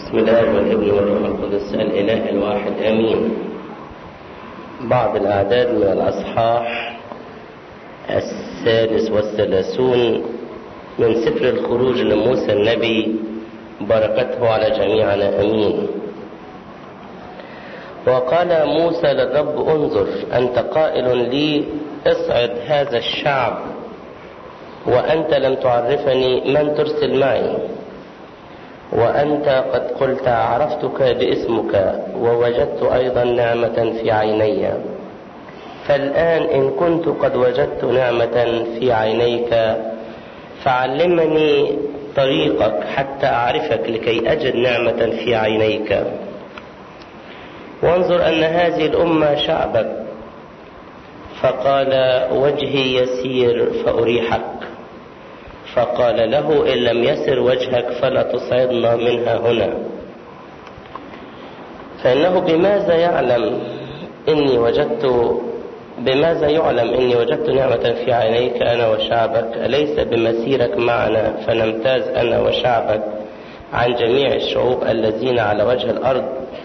بسم الله والابن والروح القدس الإله الواحد آمين بعض الأعداد من الأصحاح السادس والثلاثون من سفر الخروج لموسى النبي بركته على جميعنا أمين وقال موسى للرب انظر أنت قائل لي اصعد هذا الشعب وأنت لم تعرفني من ترسل معي وأنت قد قلت عرفتك باسمك ووجدت أيضا نعمة في عيني فالآن إن كنت قد وجدت نعمة في عينيك فعلمني طريقك حتى أعرفك لكي أجد نعمة في عينيك وانظر أن هذه الأمة شعبك فقال وجهي يسير فأريحك فقال له إن لم يسر وجهك فلا تصعدنا منها هنا فإنه بماذا يعلم إني وجدت بماذا يعلم إني وجدت نعمة في عينيك أنا وشعبك أليس بمسيرك معنا فنمتاز أنا وشعبك عن جميع الشعوب الذين على وجه الأرض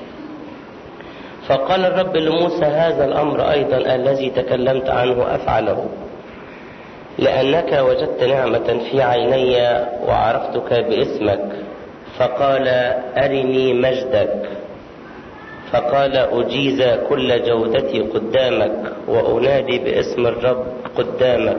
فقال الرب لموسى هذا الأمر أيضا الذي تكلمت عنه أفعله لأنك وجدت نعمة في عيني وعرفتك باسمك فقال أرني مجدك فقال أجيز كل جودتي قدامك وأنادي باسم الرب قدامك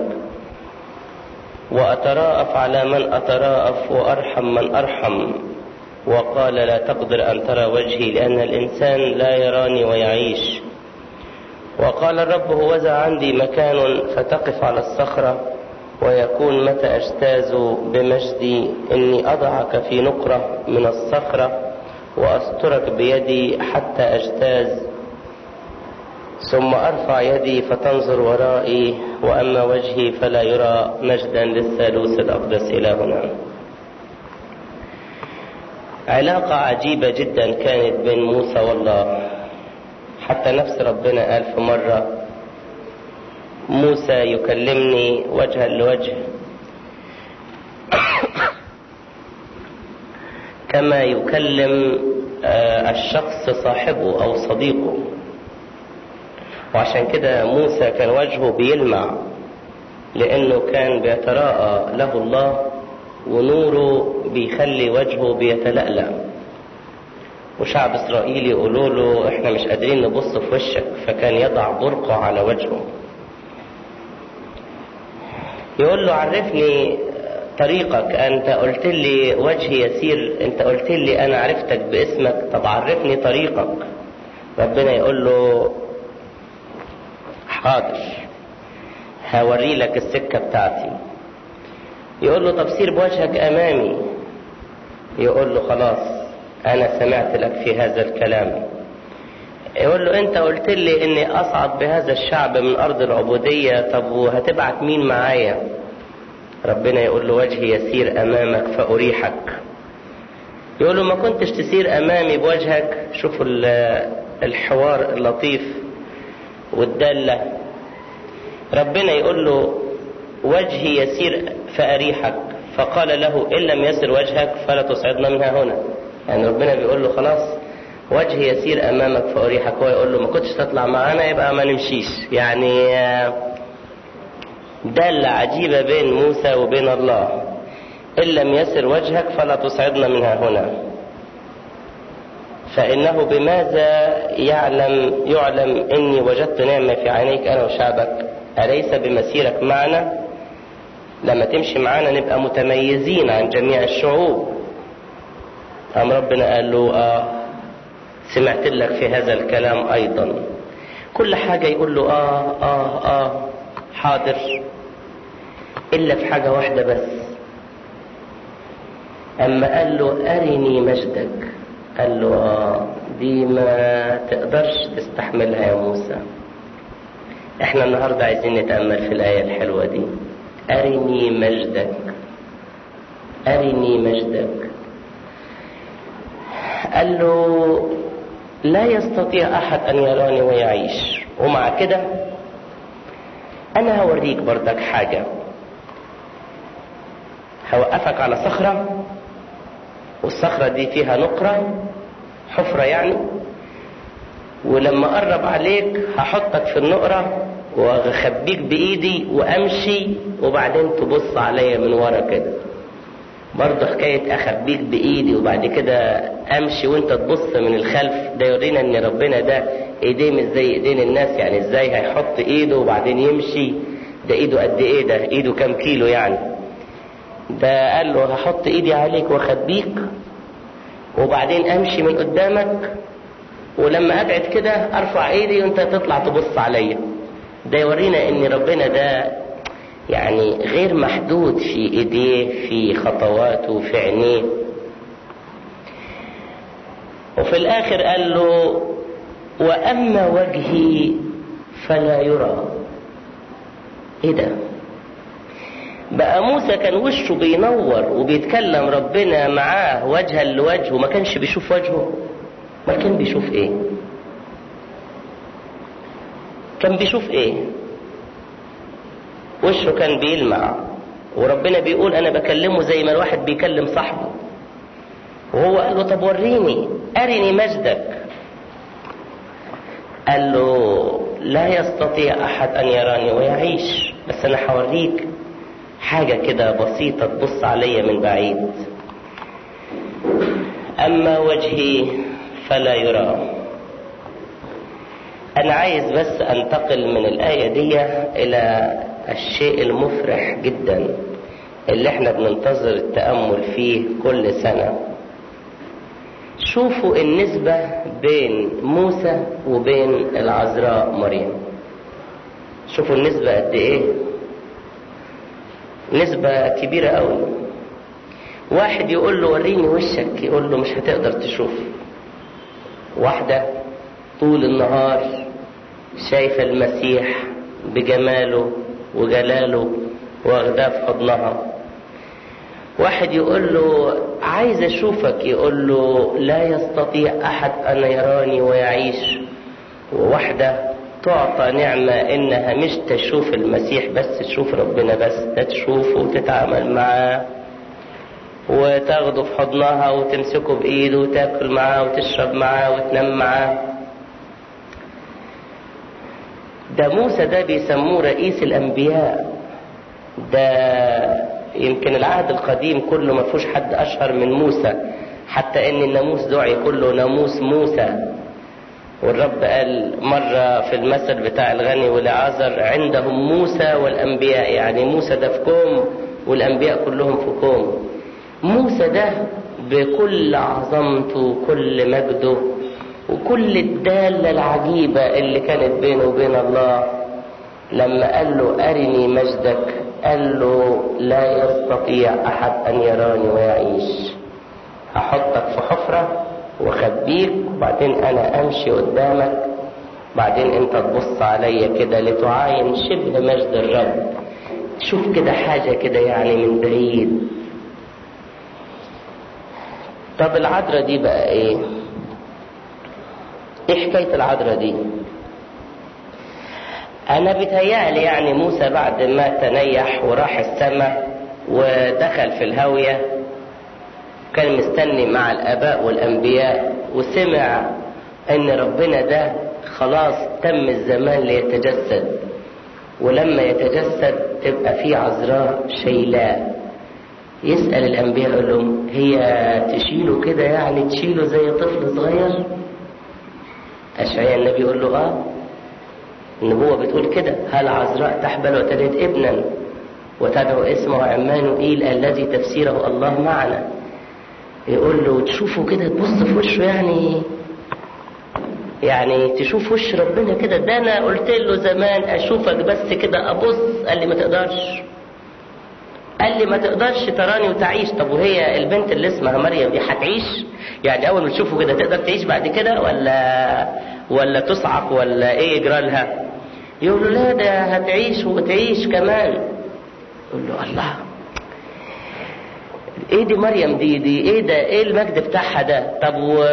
وأتراءف على من أتراءف وأرحم من أرحم وقال لا تقدر أن ترى وجهي لأن الإنسان لا يراني ويعيش وقال الرب هوذا عندي مكان فتقف على الصخرة ويكون متى أجتاز بمجدي إني أضعك في نقرة من الصخرة وأسترك بيدي حتى أجتاز ثم أرفع يدي فتنظر ورائي وأما وجهي فلا يرى مجدا للثالوث الأقدس إلى هنا علاقة عجيبة جدا كانت بين موسى والله حتى نفس ربنا قال في مرة موسى يكلمني وجها لوجه كما يكلم الشخص صاحبه أو صديقه وعشان كده موسى كان وجهه بيلمع لأنه كان بيتراءى له الله ونوره بيخلي وجهه بيتلألأ وشعب إسرائيل يقولوا له إحنا مش قادرين نبص في وشك فكان يضع برقع على وجهه يقول له عرفني طريقك أنت قلت لي وجهي يسير أنت قلت لي أنا عرفتك باسمك طب عرفني طريقك ربنا يقول له حاضر هوري لك السكة بتاعتي يقول له طب سير بوجهك أمامي يقول له خلاص أنا سمعت لك في هذا الكلام يقول له أنت قلت لي إني أصعد بهذا الشعب من أرض العبودية طب وهتبعت مين معايا ربنا يقول له وجهي يسير أمامك فأريحك يقول له ما كنتش تسير أمامي بوجهك شوفوا الحوار اللطيف والدالة ربنا يقول له وجهي يسير فأريحك فقال له إن لم يسر وجهك فلا تصعدنا منها هنا يعني ربنا بيقول له خلاص وجهي يسير أمامك فأريحك هو يقول له ما كنتش تطلع معانا يبقى ما نمشيش يعني دالة عجيبة بين موسى وبين الله إن لم يسر وجهك فلا تصعدنا منها هنا فإنه بماذا يعلم يعلم إني وجدت نعمة في عينيك أنا وشعبك أليس بمسيرك معنا لما تمشي معانا نبقى متميزين عن جميع الشعوب قام ربنا قال له آه سمعت لك في هذا الكلام أيضا كل حاجة يقول له آه آه آه حاضر إلا في حاجة واحدة بس أما قال له أرني مجدك قال له آه دي ما تقدرش تستحملها يا موسى احنا النهاردة عايزين نتأمل في الآية الحلوة دي أرني مجدك أرني مجدك قال له لا يستطيع أحد أن يراني ويعيش ومع كده أنا هوريك بردك حاجة هوقفك على صخرة والصخرة دي فيها نقرة حفرة يعني ولما قرب عليك هحطك في النقرة واخبيك بايدي وامشي وبعدين تبص عليا من ورا كده برضه حكاية اخبيك بايدي وبعد كده امشي وانت تبص من الخلف ده يورينا ان ربنا ده ايديه مش زي ايدين الناس يعني ازاي هيحط ايده وبعدين يمشي ده ايده قد ايه ده ايده كام كيلو يعني ده قال له هحط ايدي عليك واخبيك وبعدين امشي من قدامك ولما ابعد كده ارفع ايدي وانت تطلع تبص عليا ده يورينا ان ربنا ده يعني غير محدود في ايديه في خطواته في عينيه وفي الاخر قال له واما وجهي فلا يرى ايه ده بقى موسى كان وشه بينور وبيتكلم ربنا معاه وجها لوجه وما كانش بيشوف وجهه ما كان بيشوف ايه كان بيشوف ايه وشه كان بيلمع وربنا بيقول انا بكلمه زي ما الواحد بيكلم صاحبه وهو قال له طب وريني ارني مجدك قال له لا يستطيع احد ان يراني ويعيش بس انا هوريك حاجة كده بسيطة تبص عليا من بعيد اما وجهي فلا يرى انا عايز بس انتقل من الايه دي الى الشيء المفرح جدا اللي احنا بننتظر التامل فيه كل سنه شوفوا النسبه بين موسى وبين العذراء مريم شوفوا النسبه قد ايه نسبه كبيره قوي واحد يقول له وريني وشك يقول له مش هتقدر تشوف واحده طول النهار شايفة المسيح بجماله وجلاله واخداه في حضنها واحد يقول له عايز اشوفك يقول له لا يستطيع احد ان يراني ويعيش وواحدة تعطى نعمة انها مش تشوف المسيح بس تشوف ربنا بس ده تشوفه وتتعامل معاه وتاخده في حضنها وتمسكه بايده وتاكل معاه وتشرب معاه وتنام معاه ده موسى ده بيسموه رئيس الانبياء ده يمكن العهد القديم كله ما فيهوش حد اشهر من موسى حتى ان الناموس دعي كله ناموس موسى والرب قال مرة في المثل بتاع الغني والعازر عندهم موسى والأنبياء يعني موسى ده في كوم والأنبياء كلهم في كوم موسى ده بكل عظمته وكل مجده وكل الدالة العجيبة اللي كانت بينه وبين الله لما قال له أرني مجدك قال له لا يستطيع أحد أن يراني ويعيش هحطك في حفرة واخبيك وبعدين أنا أمشي قدامك بعدين أنت تبص عليا كده لتعاين شبه مجد الرب تشوف كده حاجة كده يعني من بعيد طب العذراء دي بقى ايه ايه حكاية العذراء دي انا بتهيألي يعني موسى بعد ما تنيح وراح السماء ودخل في الهاوية كان مستني مع الاباء والانبياء وسمع ان ربنا ده خلاص تم الزمان ليتجسد ولما يتجسد تبقى في عذراء شيلاء يسأل الأنبياء يقول لهم هي تشيله كده يعني تشيله زي طفل صغير أشعياء النبي يقول له آه النبوة بتقول كده هل عذراء تحبل وتلد ابنا وتدعو اسمه عمانوئيل الذي تفسيره الله معنا يقول له تشوفه كده تبص في وشه يعني يعني تشوف وش ربنا كده ده انا قلت له زمان اشوفك بس كده ابص قال لي ما تقدرش قال لي ما تقدرش تراني وتعيش طب وهي البنت اللي اسمها مريم دي هتعيش يعني اول ما تشوفه كده تقدر تعيش بعد كده ولا ولا تصعق ولا ايه يجرى لها يقول له لا ده هتعيش وتعيش كمان يقول له الله ايه دي مريم دي دي ايه ده ايه المجد بتاعها ده طب و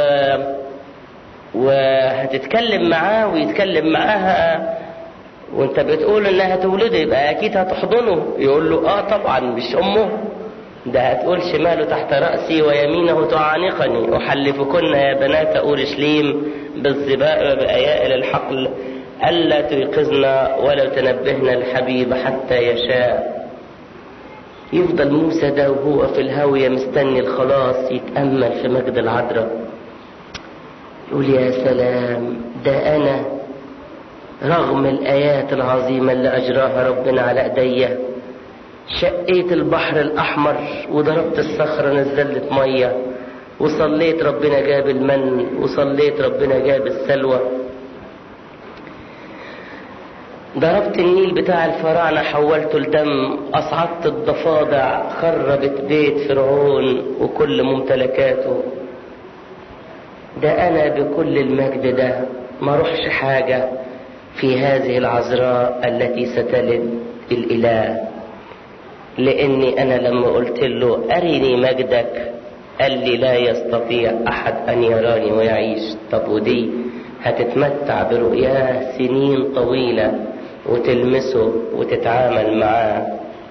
وهتتكلم معاه ويتكلم معاها وانت بتقول انها تولده يبقى اكيد هتحضنه يقول له اه طبعا مش امه ده هتقول شماله تحت رأسي ويمينه تعانقني أحلفكن يا بنات أورشليم بالظباء وبأيائل الحقل ألا تيقظنا ولو تنبهنا الحبيب حتى يشاء يفضل موسى ده وهو في الهاوية مستني الخلاص يتأمل في مجد العذراء يقول يا سلام ده أنا رغم الآيات العظيمة اللي أجراها ربنا على إيديا شقيت البحر الأحمر وضربت الصخرة نزلت مية وصليت ربنا جاب المن وصليت ربنا جاب السلوى ضربت النيل بتاع الفراعنة حولته لدم أصعدت الضفادع خربت بيت فرعون وكل ممتلكاته ده أنا بكل المجد ده ما روحش حاجة في هذه العذراء التي ستلد الإله لأني أنا لما قلت له أرني مجدك قال لي لا يستطيع أحد أن يراني ويعيش طب ودي هتتمتع برؤياه سنين طويلة وتلمسه وتتعامل معاه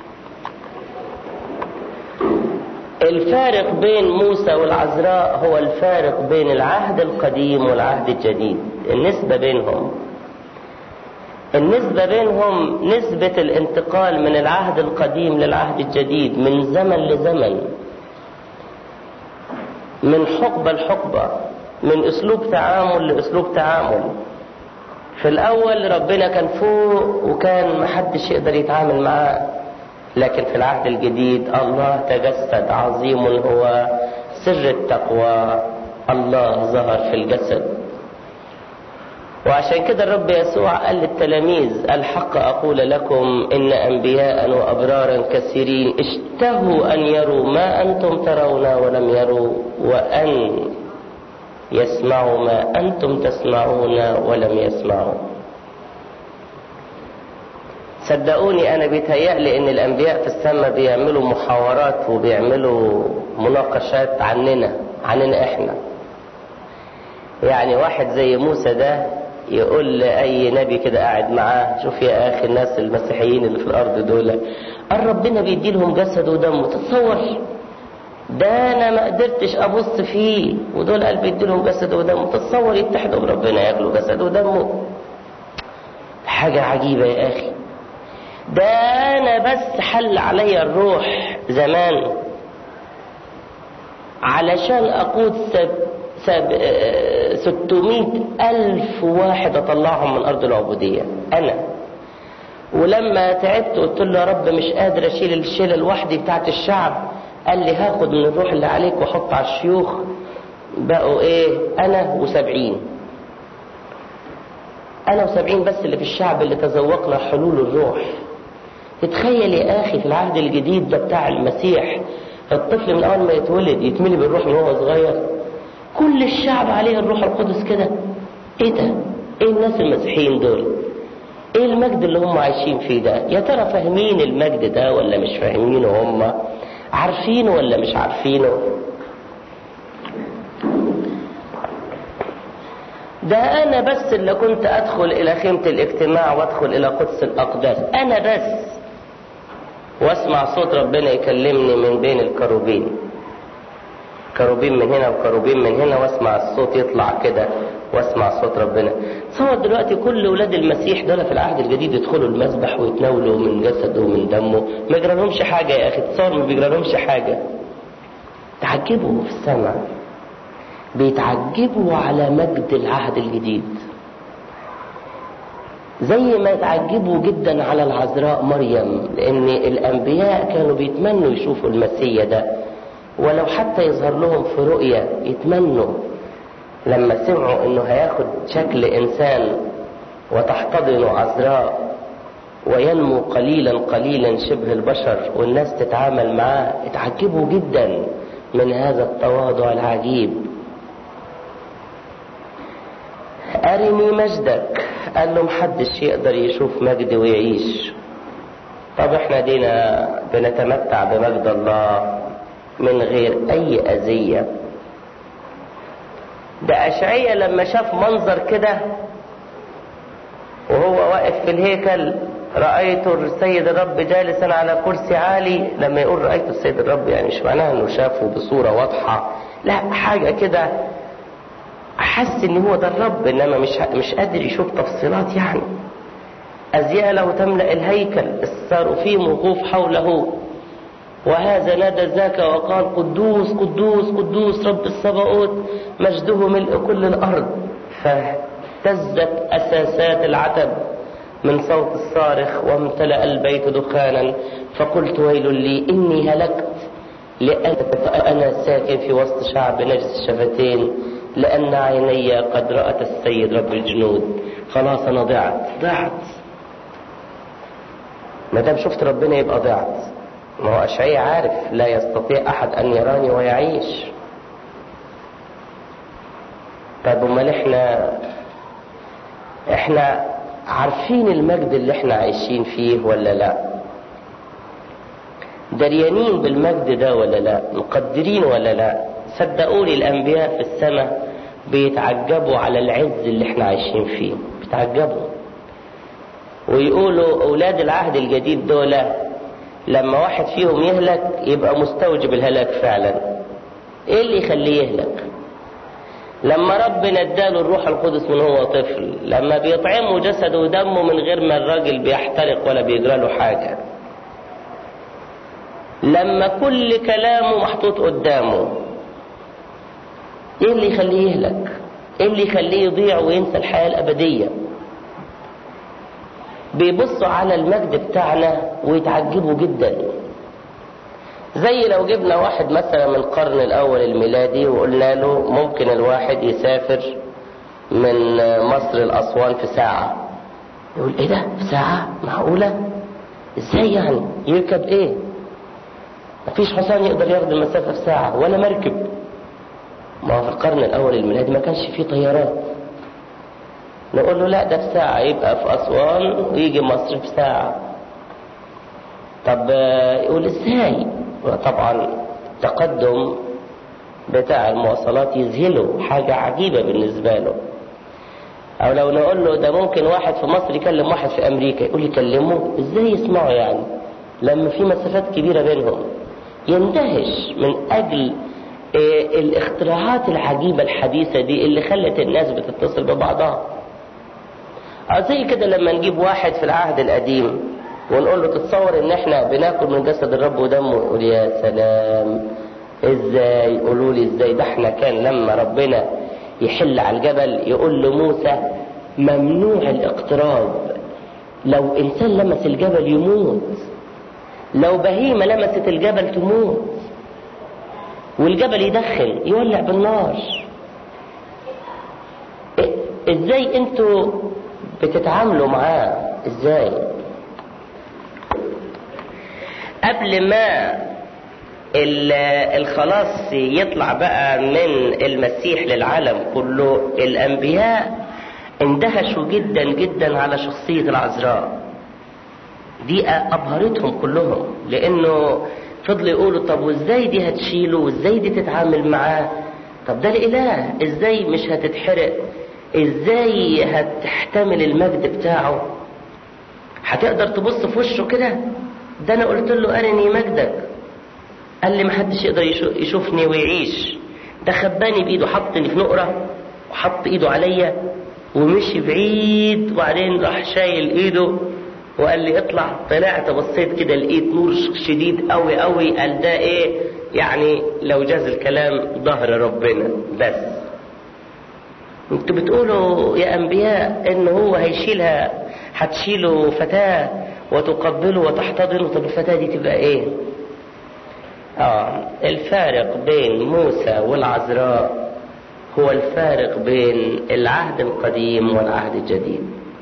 الفارق بين موسى والعذراء هو الفارق بين العهد القديم والعهد الجديد النسبة بينهم النسبة بينهم نسبة الانتقال من العهد القديم للعهد الجديد من زمن لزمن من حقبة لحقبة من اسلوب تعامل لاسلوب تعامل في الاول ربنا كان فوق وكان محدش يقدر يتعامل معاه لكن في العهد الجديد الله تجسد عظيم هو سر التقوى الله ظهر في الجسد وعشان كده الرب يسوع قال للتلاميذ الحق أقول لكم إن أنبياء وأبرارا كثيرين اشتهوا أن يروا ما أنتم ترون ولم يروا وأن يسمعوا ما أنتم تسمعون ولم يسمعوا صدقوني أنا بيتهيألي إن الأنبياء في السماء بيعملوا محاورات وبيعملوا مناقشات عننا عننا إحنا يعني واحد زي موسى ده يقول لأي نبي كده قاعد معاه شوف يا أخي الناس المسيحيين اللي في الأرض دول قال ربنا بيدي لهم جسد ودم تتصور ده أنا ما قدرتش أبص فيه ودول قال بيدي لهم جسد ودم تتصور يتحدوا بربنا ياكلوا جسد ودمه حاجة عجيبة يا أخي ده أنا بس حل عليا الروح زمان علشان أقود سب سب ستمائة ألف واحد أطلعهم من أرض العبودية أنا ولما تعبت قلت له يا رب مش قادر أشيل الشيلة لوحدي بتاعت الشعب قال لي هاخد من الروح اللي عليك واحط على الشيوخ بقوا ايه انا وسبعين انا وسبعين بس اللي في الشعب اللي تذوقنا حلول الروح تتخيل يا اخي في العهد الجديد ده بتاع المسيح الطفل من اول ما يتولد يتملي بالروح من هو صغير كل الشعب عليه الروح القدس كده ايه ده ايه الناس المسيحيين دول ايه المجد اللي هم عايشين فيه ده يا ترى فاهمين المجد ده ولا مش فاهمينه هم عارفينه ولا مش عارفينه ده انا بس اللي كنت ادخل الى خيمة الاجتماع وادخل الى قدس الاقداس انا بس واسمع صوت ربنا يكلمني من بين الكروبين كروبين من هنا وكروبين من هنا واسمع الصوت يطلع كده واسمع صوت ربنا تصور دلوقتي كل ولاد المسيح دول في العهد الجديد يدخلوا المسبح ويتناولوا من جسده ومن دمه ما يجرى لهمش حاجه يا اخي تصور ما بيجرى لهمش حاجه تعجبوا في السماء بيتعجبوا على مجد العهد الجديد زي ما يتعجبوا جدا على العذراء مريم لان الانبياء كانوا بيتمنوا يشوفوا المسيا ده ولو حتى يظهر لهم في رؤية يتمنوا لما سمعوا انه هياخد شكل انسان وتحتضن عذراء وينمو قليلا قليلا شبه البشر والناس تتعامل معاه اتعجبوا جدا من هذا التواضع العجيب أرني مجدك قال له محدش يقدر يشوف مجدي ويعيش طب احنا دينا بنتمتع بمجد الله من غير أي أذية ده أشعية لما شاف منظر كده وهو واقف في الهيكل رأيت السيد الرب جالسا على كرسي عالي لما يقول رأيت السيد الرب يعني مش معناها انه شافه بصورة واضحة لا حاجة كده حس ان هو ده الرب انما مش مش قادر يشوف تفصيلات يعني ازياله تملأ الهيكل الصاروفيم وقوف حوله وهذا نادى ذاك وقال قدوس قدوس قدوس رب السباوت مجده ملء كل الارض فاهتزت اساسات العتب من صوت الصارخ وامتلأ البيت دخانا فقلت ويل لي إني هلكت لأن أنا ساكن في وسط شعب نجس الشفتين لأن عيني قد رأت السيد رب الجنود خلاص أنا ضعت ضعت ما دام شفت ربنا يبقى ضعت ما هو أشعي عارف لا يستطيع أحد أن يراني ويعيش طيب امال احنا احنا عارفين المجد اللي احنا عايشين فيه ولا لا دريانين بالمجد ده ولا لا مقدرين ولا لا صدقوني الانبياء في السماء بيتعجبوا على العز اللي احنا عايشين فيه بيتعجبوا ويقولوا اولاد العهد الجديد دول لما واحد فيهم يهلك يبقى مستوجب الهلاك فعلا ايه اللي يخليه يهلك لما ربنا اداله الروح القدس من هو طفل لما بيطعمه جسده ودمه من غير ما الراجل بيحترق ولا بيجرى له حاجة لما كل كلامه محطوط قدامه ايه اللي يخليه يهلك ايه اللي يخليه يضيع وينسى الحياة الأبدية بيبصوا على المجد بتاعنا ويتعجبوا جدا زي لو جبنا واحد مثلا من القرن الاول الميلادي وقلنا له ممكن الواحد يسافر من مصر لاسوان في ساعة يقول ايه ده في ساعة معقولة ازاي يعني يركب ايه مفيش حصان يقدر ياخد المسافة في ساعة ولا مركب ما هو في القرن الاول الميلادي ما كانش فيه طيارات نقول له لا ده في ساعة يبقى في اسوان ويجي مصر في ساعة طب يقول ازاي طبعا التقدم بتاع المواصلات يذهله حاجة عجيبة بالنسبة له أو لو نقول له ده ممكن واحد في مصر يكلم واحد في أمريكا يقول يكلمه إزاي يسمعه يعني لما في مسافات كبيرة بينهم يندهش من أجل الاختراعات العجيبة الحديثة دي اللي خلت الناس بتتصل ببعضها أو زي كده لما نجيب واحد في العهد القديم ونقول له تتصور ان احنا بناكل من جسد الرب ودمه يقول يا سلام ازاي قولوا لي ازاي ده احنا كان لما ربنا يحل على الجبل يقول لموسى ممنوع الاقتراب لو انسان لمس الجبل يموت لو بهيمه لمست الجبل تموت والجبل يدخن يولع بالنار ازاي انتوا بتتعاملوا معاه ازاي قبل ما الخلاص يطلع بقى من المسيح للعالم كله الانبياء اندهشوا جدا جدا على شخصية العذراء دي ابهرتهم كلهم لانه فضلوا يقولوا طب وازاي دي هتشيله وازاي دي تتعامل معاه طب ده الاله ازاي مش هتتحرق ازاي هتحتمل المجد بتاعه هتقدر تبص في وشه كده ده انا قلت له ارني مجدك قال لي محدش يقدر يشوفني ويعيش ده خباني بايده حطني في نقره وحط ايده عليا ومشي بعيد وبعدين راح شايل ايده وقال لي اطلع طلعت بصيت كده لقيت نور شديد قوي قوي قال ده ايه يعني لو جاز الكلام ظهر ربنا بس انتوا بتقولوا يا انبياء ان هو هيشيلها هتشيله فتاه وتقبله وتحتضنه طب الفتاة دي تبقى ايه اه الفارق بين موسى والعذراء هو الفارق بين العهد القديم والعهد الجديد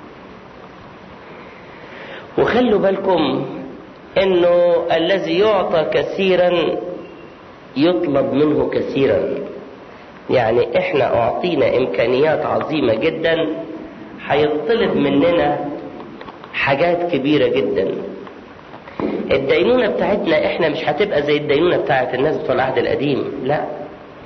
وخلوا بالكم انه الذي يعطى كثيرا يطلب منه كثيرا يعني احنا اعطينا امكانيات عظيمة جدا هيطلب مننا حاجات كبيرة جدا الدينونة بتاعتنا احنا مش هتبقى زي الدينونة بتاعت الناس بتوع العهد القديم لا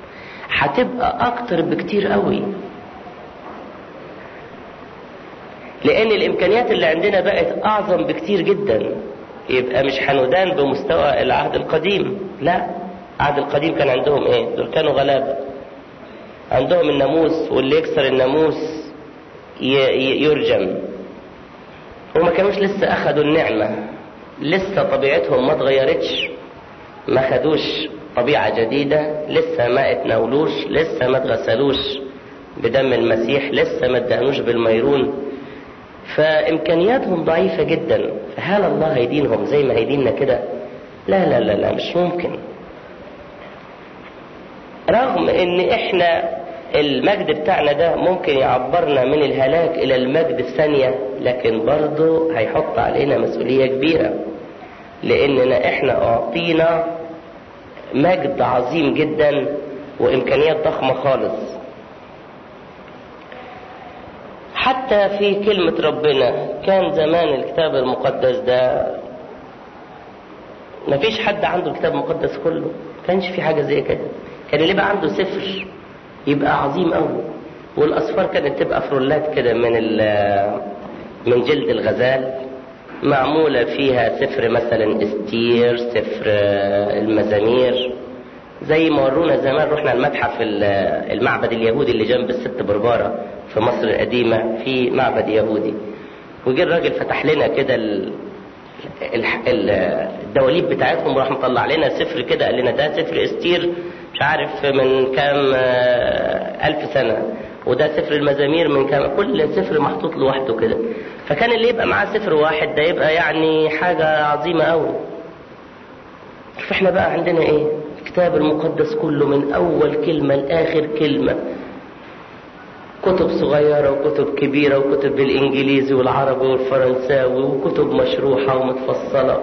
هتبقى اكتر بكتير قوي لان الامكانيات اللي عندنا بقت اعظم بكتير جدا يبقى مش هندان بمستوى العهد القديم لا العهد القديم كان عندهم ايه دول كانوا غلابة عندهم الناموس واللي يكسر الناموس يرجم وما كانوش لسه اخدوا النعمة لسه طبيعتهم ما اتغيرتش ما خدوش طبيعة جديدة لسه ما اتناولوش لسه ما اتغسلوش بدم المسيح لسه ما ادهنوش بالميرون فامكانياتهم ضعيفة جدا فهل الله هيدينهم زي ما هيديننا كده لا لا لا لا مش ممكن رغم ان احنا المجد بتاعنا ده ممكن يعبرنا من الهلاك الى المجد في ثانية لكن برضه هيحط علينا مسؤولية كبيرة لاننا احنا اعطينا مجد عظيم جدا وامكانيات ضخمة خالص حتى في كلمة ربنا كان زمان الكتاب المقدس ده مفيش حد عنده الكتاب المقدس كله كانش في حاجة زي كده كان اللي يبقى عنده سفر يبقى عظيم قوي والأصفار كانت تبقى فرولات كده من من جلد الغزال معمولة فيها سفر مثلا استير سفر المزامير زي ما ورونا زمان رحنا المتحف المعبد اليهودي اللي جنب الست بربارة في مصر القديمة في معبد يهودي وجي الراجل فتح لنا كده الدواليب بتاعتهم وراح مطلع لنا سفر كده قال لنا ده سفر استير مش عارف من كام ألف سنة وده سفر المزامير من كام كل سفر محطوط لوحده كده فكان اللي يبقى معاه سفر واحد ده يبقى يعني حاجة عظيمة قوي فاحنا بقى عندنا ايه الكتاب المقدس كله من أول كلمة لآخر كلمة كتب صغيرة وكتب كبيرة وكتب بالإنجليزي والعربي والفرنساوي وكتب مشروحة ومتفصلة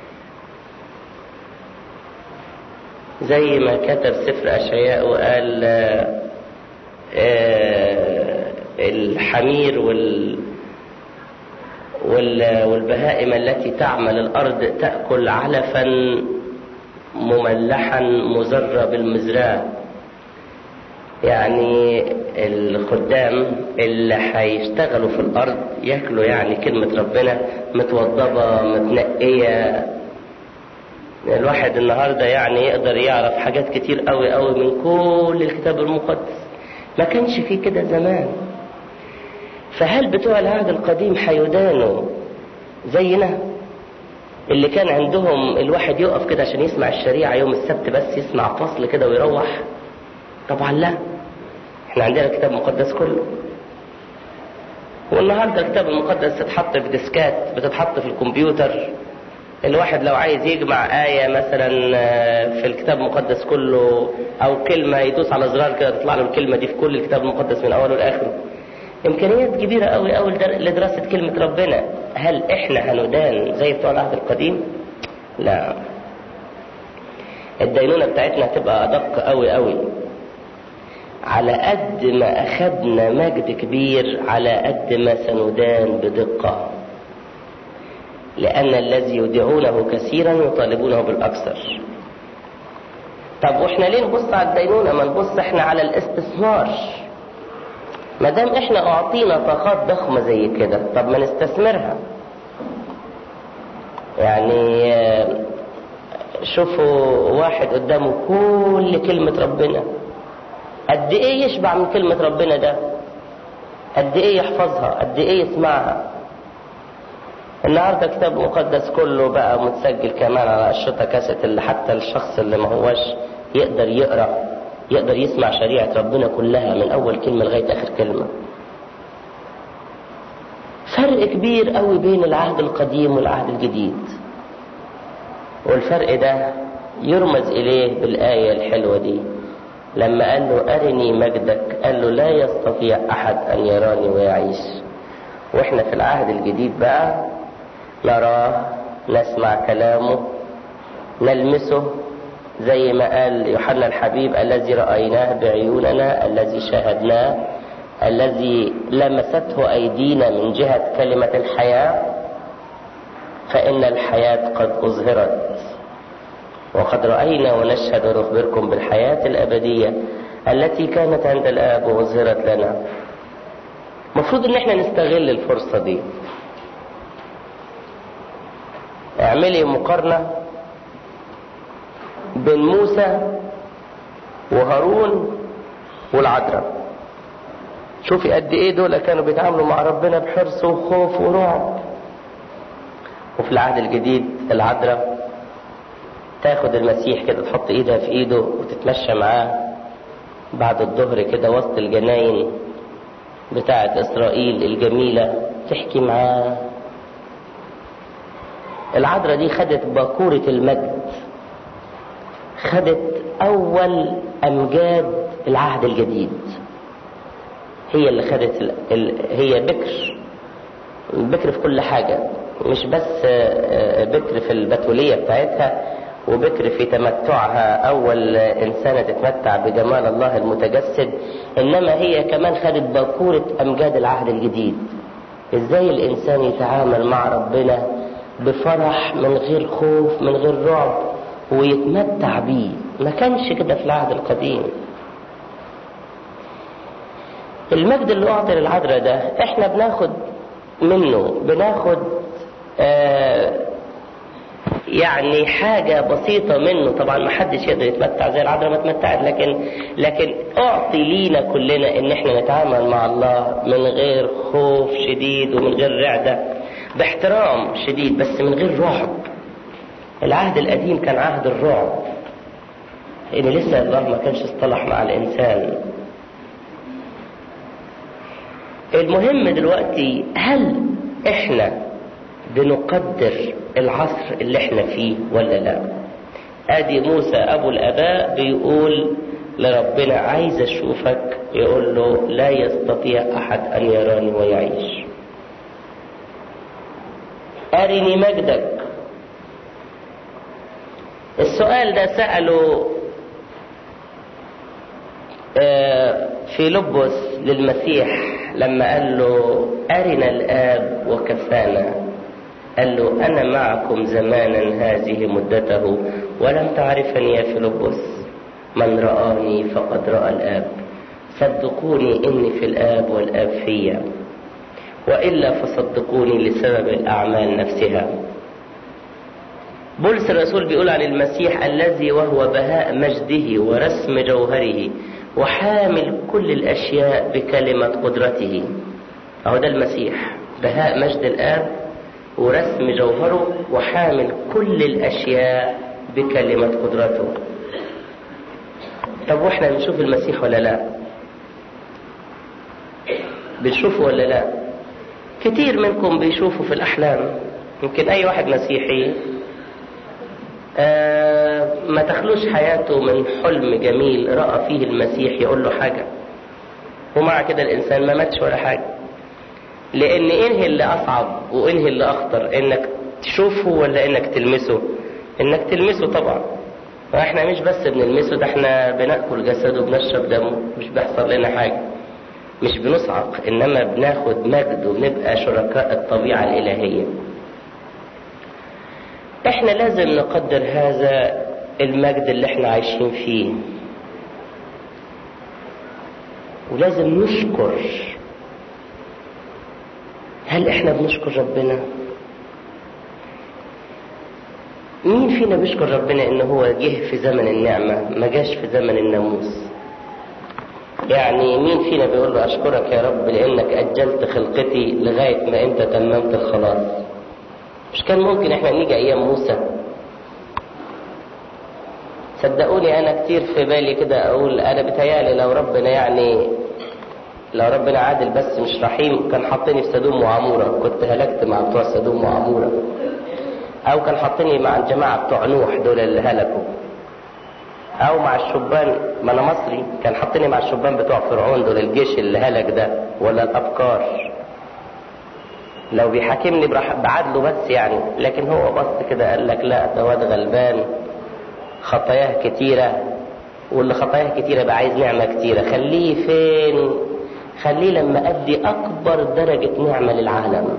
زي ما كتب سفر أشعياء وقال الحمير وال والبهائم التي تعمل الأرض تأكل علفا مملحا مزر بالمزرعة يعني الخدام اللي هيشتغلوا في الارض ياكلوا يعني كلمة ربنا متوضبة متنقية الواحد النهاردة يعني يقدر يعرف حاجات كتير قوي قوي من كل الكتاب المقدس ما كانش فيه كده زمان فهل بتوع العهد القديم هيدانوا زينا اللي كان عندهم الواحد يقف كده عشان يسمع الشريعة يوم السبت بس يسمع فصل كده ويروح طبعا لا احنا عندنا الكتاب المقدس كله والنهارده الكتاب المقدس تتحط في ديسكات بتتحط في الكمبيوتر الواحد لو عايز يجمع آية مثلا في الكتاب المقدس كله أو كلمة يدوس على زرار كده تطلع له الكلمة دي في كل الكتاب المقدس من أوله لآخره. إمكانيات كبيرة أوي أوي لدراسة كلمة ربنا. هل إحنا هندان زي بتوع العهد القديم؟ لا. الدينونة بتاعتنا هتبقى أدق أوي أوي. على قد ما أخدنا مجد كبير على قد ما سندان بدقة لأن الذي يودعونه كثيرا يطالبونه بالأكثر طب واحنا ليه نبص على الدينونة ما نبص احنا على الاستثمار ما دام احنا اعطينا طاقات ضخمة زي كده طب ما نستثمرها يعني شوفوا واحد قدامه كل كلمة ربنا قد ايه يشبع من كلمة ربنا ده قد ايه يحفظها قد ايه يسمعها النهارده كتاب مقدس كله بقى متسجل كمان على اشرطه كاسيت اللي حتى الشخص اللي ما هوش يقدر يقرا يقدر يسمع شريعه ربنا كلها من اول كلمه لغايه اخر كلمه فرق كبير قوي بين العهد القديم والعهد الجديد والفرق ده يرمز اليه بالايه الحلوه دي لما قال له ارني مجدك قال له لا يستطيع احد ان يراني ويعيش واحنا في العهد الجديد بقى نراه نسمع كلامه نلمسه زي ما قال يوحنا الحبيب الذي رأيناه بعيوننا الذي شاهدناه الذي لمسته أيدينا من جهة كلمة الحياة فإن الحياة قد أظهرت وقد رأينا ونشهد ونخبركم بالحياة الأبدية التي كانت عند الآب وأظهرت لنا المفروض ان احنا نستغل الفرصة دي اعملي مقارنة بين موسى وهارون والعذراء شوفي قد ايه دول كانوا بيتعاملوا مع ربنا بحرص وخوف ورعب وفي العهد الجديد العذراء تاخد المسيح كده تحط ايدها في ايده وتتمشى معاه بعد الظهر كده وسط الجناين بتاعة اسرائيل الجميلة تحكي معاه العذراء دي خدت باكورة المجد خدت اول امجاد العهد الجديد هي اللي خدت ال... ال... هي بكر بكر في كل حاجة مش بس بكر في البتولية بتاعتها وبكر في تمتعها أول إنسانة تتمتع بجمال الله المتجسد إنما هي كمان خدت باكورة أمجاد العهد الجديد إزاي الإنسان يتعامل مع ربنا بفرح من غير خوف من غير رعب ويتمتع بيه ما كانش كده في العهد القديم المجد اللي أعطي للعذراء ده إحنا بناخد منه بناخد آه يعني حاجة بسيطة منه طبعا ما حدش يقدر يتمتع زي العذراء ما اتمتعت لكن لكن اعطي لينا كلنا ان احنا نتعامل مع الله من غير خوف شديد ومن غير رعدة باحترام شديد بس من غير رعب العهد القديم كان عهد الرعب لان لسه الله ما كانش اصطلح مع الانسان المهم دلوقتي هل احنا بنقدر العصر اللي احنا فيه ولا لا ادي موسى ابو الاباء بيقول لربنا عايز اشوفك يقول له لا يستطيع احد ان يراني ويعيش ارني مجدك السؤال ده سأله في لبس للمسيح لما قال له أرنا الآب وكفانا قال له أنا معكم زمانا هذه مدته ولم تعرفني يا فيلبس من رآني فقد رأى الآب صدقوني إني في الآب والآب فيا وإلا فصدقوني لسبب الأعمال نفسها بولس الرسول بيقول عن المسيح الذي وهو بهاء مجده ورسم جوهره وحامل كل الأشياء بكلمة قدرته أهو ده المسيح بهاء مجد الآب ورسم جوهره وحامل كل الأشياء بكلمة قدرته طب واحنا بنشوف المسيح ولا لا بنشوفه ولا لا كتير منكم بيشوفوا في الأحلام يمكن أي واحد مسيحي آه ما تخلوش حياته من حلم جميل رأى فيه المسيح يقول له حاجة ومع كده الإنسان ما ماتش ولا حاجة لأن إنه اللي أصعب وإنه اللي أخطر إنك تشوفه ولا إنك تلمسه إنك تلمسه طبعا فإحنا مش بس بنلمسه ده إحنا بناكل جسده وبنشرب دمه مش بيحصل لنا حاجة مش بنصعق إنما بناخد مجد وبنبقى شركاء الطبيعة الإلهية احنا لازم نقدر هذا المجد اللي احنا عايشين فيه ولازم نشكر هل احنا بنشكر ربنا مين فينا بيشكر ربنا ان هو جه في زمن النعمة ما جاش في زمن الناموس يعني مين فينا بيقول له اشكرك يا رب لانك اجلت خلقتي لغاية ما انت تممت الخلاص مش كان ممكن احنا نيجي ايام موسى صدقوني انا كتير في بالي كده اقول انا بتهيالي لو ربنا يعني لو ربنا عادل بس مش رحيم كان حطني في سدوم وعمورة كنت هلكت مع بتوع سدوم وعمورة او كان حطني مع الجماعة بتوع نوح دول اللي هلكوا او مع الشبان ما انا مصري كان حطني مع الشبان بتوع فرعون دول الجيش اللي هلك ده ولا الابكار لو بيحاكمني بعدله بس يعني لكن هو بص كده قال لك لا ده واد غلبان خطاياه كتيرة واللي خطاياه كتيرة يبقى عايز نعمة كتيرة خليه فين خليه لما أدي أكبر درجة نعمة للعالم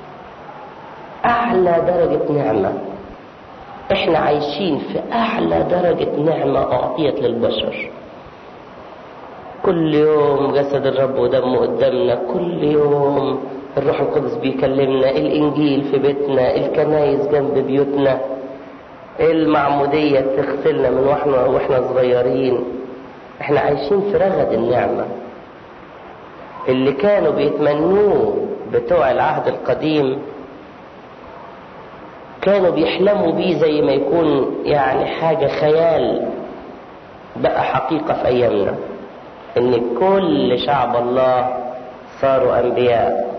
أعلى درجة نعمة إحنا عايشين في أعلى درجة نعمة أعطيت للبشر كل يوم جسد الرب ودمه قدامنا كل يوم الروح القدس بيكلمنا الانجيل في بيتنا الكنايس جنب بيوتنا المعمودية تغسلنا من واحنا واحنا صغيرين احنا عايشين في رغد النعمة اللي كانوا بيتمنوه بتوع العهد القديم كانوا بيحلموا بيه زي ما يكون يعني حاجة خيال بقى حقيقة في أيامنا إن كل شعب الله صاروا أنبياء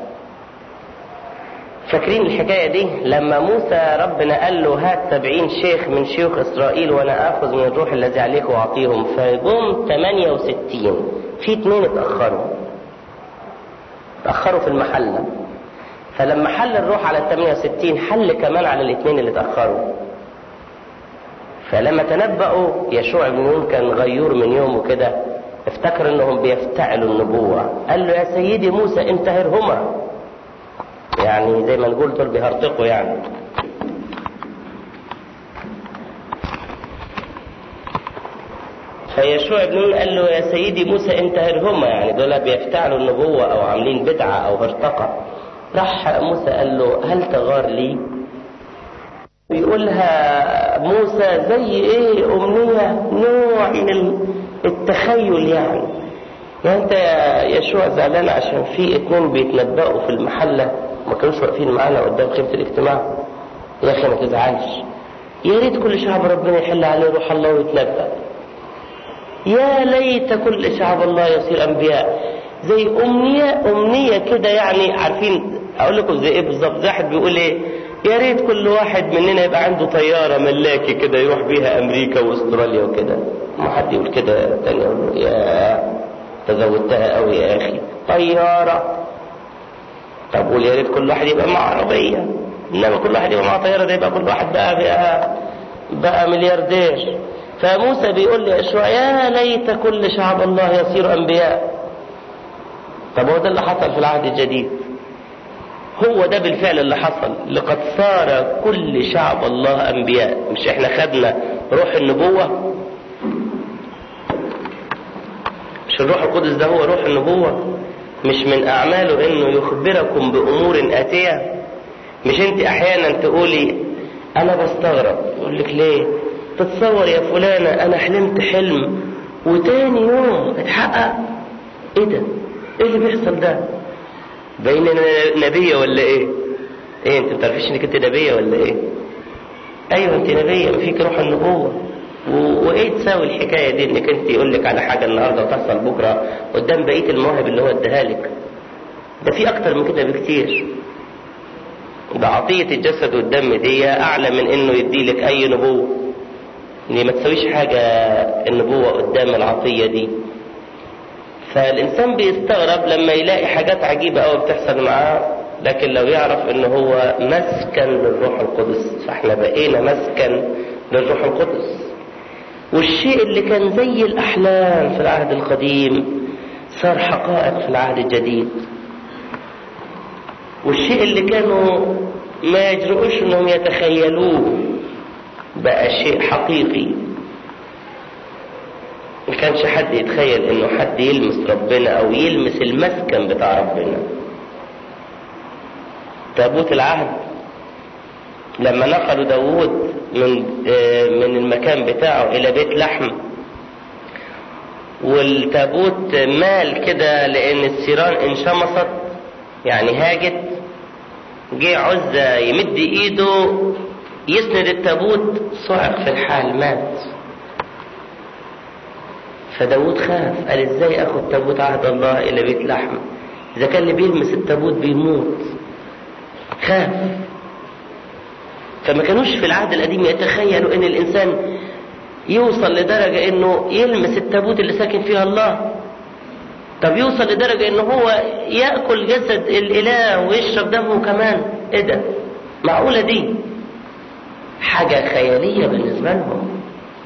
فاكرين الحكاية دي لما موسى ربنا قال له هات سبعين شيخ من شيوخ إسرائيل وأنا آخذ من الروح الذي عليك وأعطيهم فجم 68 في اتنين اتأخروا اتأخروا في المحلة فلما حل الروح على 68 حل كمان على الاثنين اللي اتأخروا فلما تنبأوا يشوع بن نون كان غيور من يومه كده افتكر انهم بيفتعلوا النبوة قال له يا سيدي موسى انتهرهما يعني زي ما نقول دول بيهرطقوا يعني فيشوع بن نون قال له يا سيدي موسى انتهرهما يعني دول بيفتعلوا النبوة او عاملين بدعة او هرطقة راح موسى قال له هل تغار لي بيقولها موسى زي ايه امنية نوع من التخيل يعني يعني انت يا يشوع زعلان عشان في اتنين بيتنبأوا في المحلة ما كانوش واقفين معانا قدام خيمة الاجتماع يا اخي ما تزعلش يا ريت كل شعب ربنا يحل عليه روح الله ويتنبأ يا ليت كل شعب الله يصير انبياء زي امنيه امنيه كده يعني عارفين اقول لكم زي ايه بالظبط زي واحد بيقول ايه يا ريت كل واحد مننا يبقى عنده طياره ملاكي كده يروح بيها امريكا واستراليا وكده ما حد يقول كده تاني يقول له يا تزودتها قوي يا اخي طياره طب قول يا ريت كل واحد يبقى معاه عربيه انما كل واحد يبقى معاه طياره ده يبقى كل واحد بقى بقى, بقى ملياردير فموسى بيقول لي يشوع يا ليت كل شعب الله يصير انبياء طب هو ده اللي حصل في العهد الجديد هو ده بالفعل اللي حصل لقد صار كل شعب الله انبياء مش احنا خدنا روح النبوة مش الروح القدس ده هو روح النبوة مش من اعماله انه يخبركم بامور اتية مش انت احيانا تقولي انا بستغرب يقول لك ليه تتصور يا فلانة انا حلمت حلم وتاني يوم اتحقق ايه ده ايه اللي بيحصل ده باين انا نبيه ولا ايه ايه انت بتعرفيش انك انت نبيه ولا ايه ايوه انت نبيه فيك روح النبوه و... وايه تساوي الحكايه دي انك انت يقول لك على حاجه النهارده وتحصل بكره قدام بقيه المواهب اللي هو اداها لك ده في اكتر من كده بكتير ده عطيه الجسد والدم دي اعلى من انه يدي لك اي نبوه دي ما تساويش حاجه النبوه قدام العطيه دي فالإنسان بيستغرب لما يلاقي حاجات عجيبة أوي بتحصل معاه لكن لو يعرف إن هو مسكن للروح القدس فإحنا بقينا مسكن للروح القدس والشيء اللي كان زي الأحلام في العهد القديم صار حقائق في العهد الجديد والشيء اللي كانوا ما يجرؤوش انهم يتخيلوه بقى شيء حقيقي ما كانش حد يتخيل انه حد يلمس ربنا او يلمس المسكن بتاع ربنا تابوت العهد لما نقلوا داوود من من المكان بتاعه الى بيت لحم والتابوت مال كده لان السيران انشمصت يعني هاجت جه عزة يمد ايده يسند التابوت صعق في الحال مات فداود خاف قال ازاي اخد تابوت عهد الله الى بيت لحم اذا كان اللي بيلمس التابوت بيموت خاف فما كانوش في العهد القديم يتخيلوا ان الانسان يوصل لدرجة انه يلمس التابوت اللي ساكن فيها الله طب يوصل لدرجة انه هو يأكل جسد الاله ويشرب دمه كمان ايه ده معقولة دي حاجة خيالية بالنسبة لهم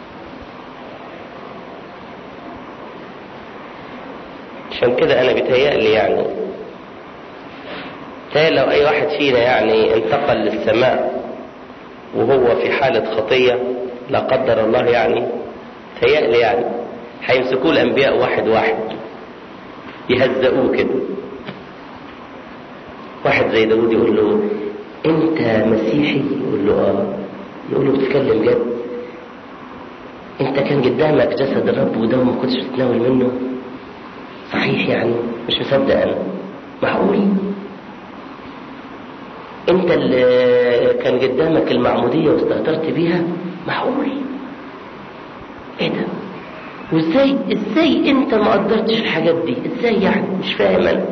عشان كده انا بيتهيألي يعني بيتهيألي لو اي واحد فينا يعني انتقل للسماء وهو في حالة خطية لا قدر الله يعني تهيألي يعني هيمسكوه الانبياء واحد واحد يهزقوه كده واحد زي داود يقول له انت مسيحي يقول له اه يقول له بتتكلم جد انت كان قدامك جسد الرب وده ما كنتش بتتناول منه صحيح يعني مش مصدق انا معقول انت اللي كان قدامك المعموديه واستهترت بيها معقول ايه ده وازاي ازاي انت ما قدرتش الحاجات دي ازاي يعني مش فاهم انا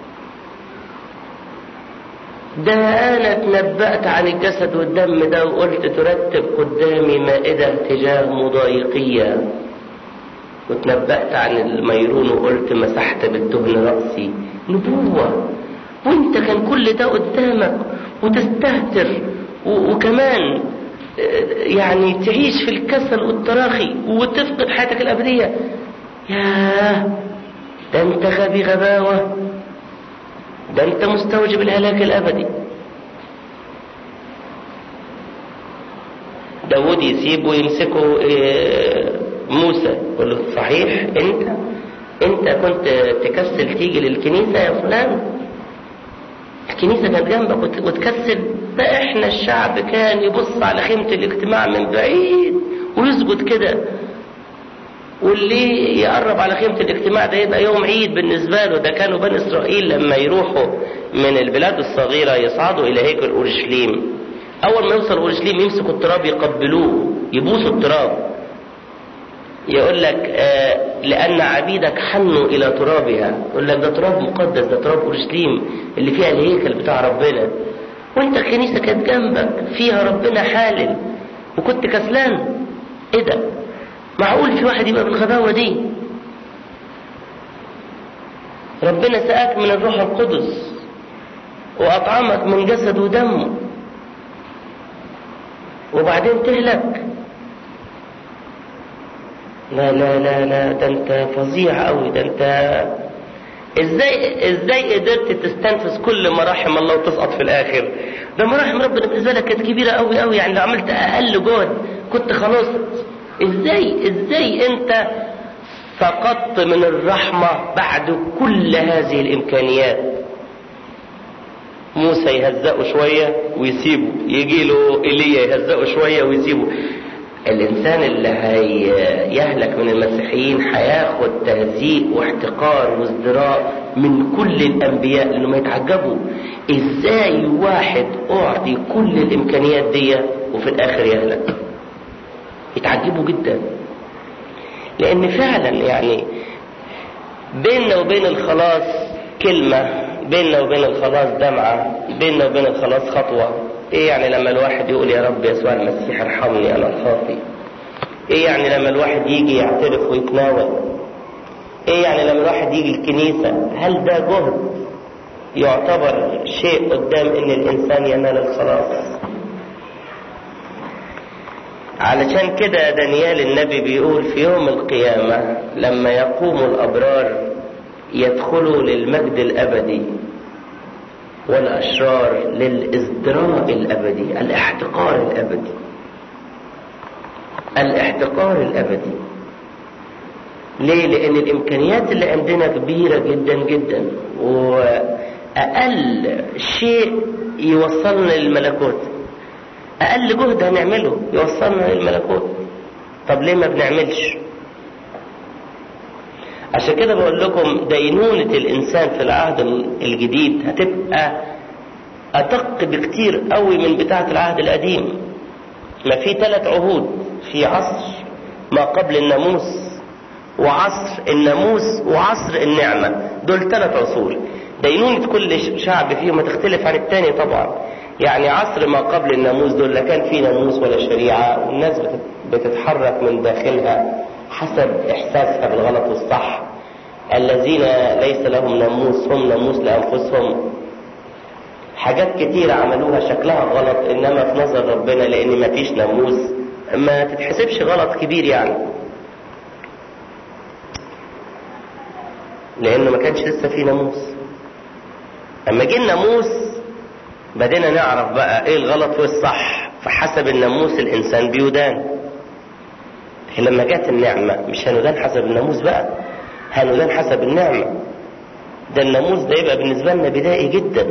ده انا اتنبأت عن الجسد والدم ده وقلت ترتب قدامي مائدة تجاه مضايقية واتنبأت عن الميرون وقلت مسحت بالدهن رأسي نبوة وانت كان كل ده قدامك وتستهتر وكمان يعني تعيش في الكسل والتراخي وتفقد حياتك الأبدية ياه ده انت غبي غباوة ده انت مستوجب الهلاك الأبدي داود يسيب ويمسكه موسى يقول له صحيح انت انت كنت تكسل تيجي للكنيسة يا فلان الكنيسة كانت جنبك وتكسل ده احنا الشعب كان يبص على خيمة الاجتماع من بعيد ويسجد كده واللي يقرب على خيمة الاجتماع ده يبقى يوم عيد بالنسبة له ده كانوا بني إسرائيل لما يروحوا من البلاد الصغيرة يصعدوا إلى هيكل أورشليم أول ما يوصل أورشليم يمسكوا التراب يقبلوه يبوسوا التراب يقول لك آه لأن عبيدك حنوا إلى ترابها يقول لك ده تراب مقدس ده تراب أورشليم اللي فيها الهيكل بتاع ربنا وانت الكنيسة كانت جنبك فيها ربنا حالل وكنت كسلان ايه ده معقول في واحد يبقى بالغباوة دي ربنا سقاك من الروح القدس وأطعمك من جسد ودمه وبعدين تهلك لا لا لا لا ده انت فظيع قوي ده انت ازاي ازاي قدرت تستنفذ كل مراحم الله وتسقط في الاخر ده مراحم ربنا بالنسبه لك كانت كبيره قوي قوي يعني لو عملت اقل جهد كنت خلاص ازاي ازاي انت سقطت من الرحمه بعد كل هذه الامكانيات موسى يهزقه شويه ويسيبه يجي له ايليا يهزقه شويه ويسيبه الانسان اللي هيهلك من المسيحيين هياخد تهزيء واحتقار وازدراء من كل الانبياء لانهم يتعجبوا ازاي واحد اعطي كل الامكانيات دي وفي الاخر يهلك يتعجبوا جدا لان فعلا يعني بيننا وبين الخلاص كلمه بيننا وبين الخلاص دمعه بيننا وبين الخلاص خطوه ايه يعني لما الواحد يقول يا رب يسوع المسيح ارحمني انا الخاطي ايه يعني لما الواحد يجي يعترف ويتناول ايه يعني لما الواحد يجي الكنيسة هل ده جهد يعتبر شيء قدام ان الانسان ينال الخلاص علشان كده دانيال النبي بيقول في يوم القيامة لما يقوم الابرار يدخلوا للمجد الابدي والأشرار للإزدراء الأبدي الاحتقار الأبدي الاحتقار الأبدي ليه؟ لأن الإمكانيات اللي عندنا كبيرة جدا جدا وأقل شيء يوصلنا للملكوت أقل جهد هنعمله يوصلنا للملكوت طب ليه ما بنعملش؟ عشان كده بقول لكم دينونة الإنسان في العهد الجديد هتبقى أدق بكتير قوي من بتاعة العهد القديم ما في ثلاث عهود في عصر ما قبل الناموس وعصر الناموس وعصر النعمة دول ثلاث عصور دينونة كل شعب فيهم هتختلف عن التاني طبعا يعني عصر ما قبل الناموس دول لا كان في ناموس ولا شريعة والناس بتتحرك من داخلها حسب إحساسها بالغلط والصح الذين ليس لهم ناموس هم ناموس لأنفسهم حاجات كتير عملوها شكلها غلط إنما في نظر ربنا لأن ما فيش ناموس ما تتحسبش غلط كبير يعني لأنه ما كانش لسه في ناموس أما جه الناموس بدينا نعرف بقى إيه الغلط والصح فحسب الناموس الإنسان بيدان لما جت النعمة مش هندان حسب الناموس بقى هندان حسب النعمة ده الناموس ده يبقى بالنسبة لنا بدائي جدا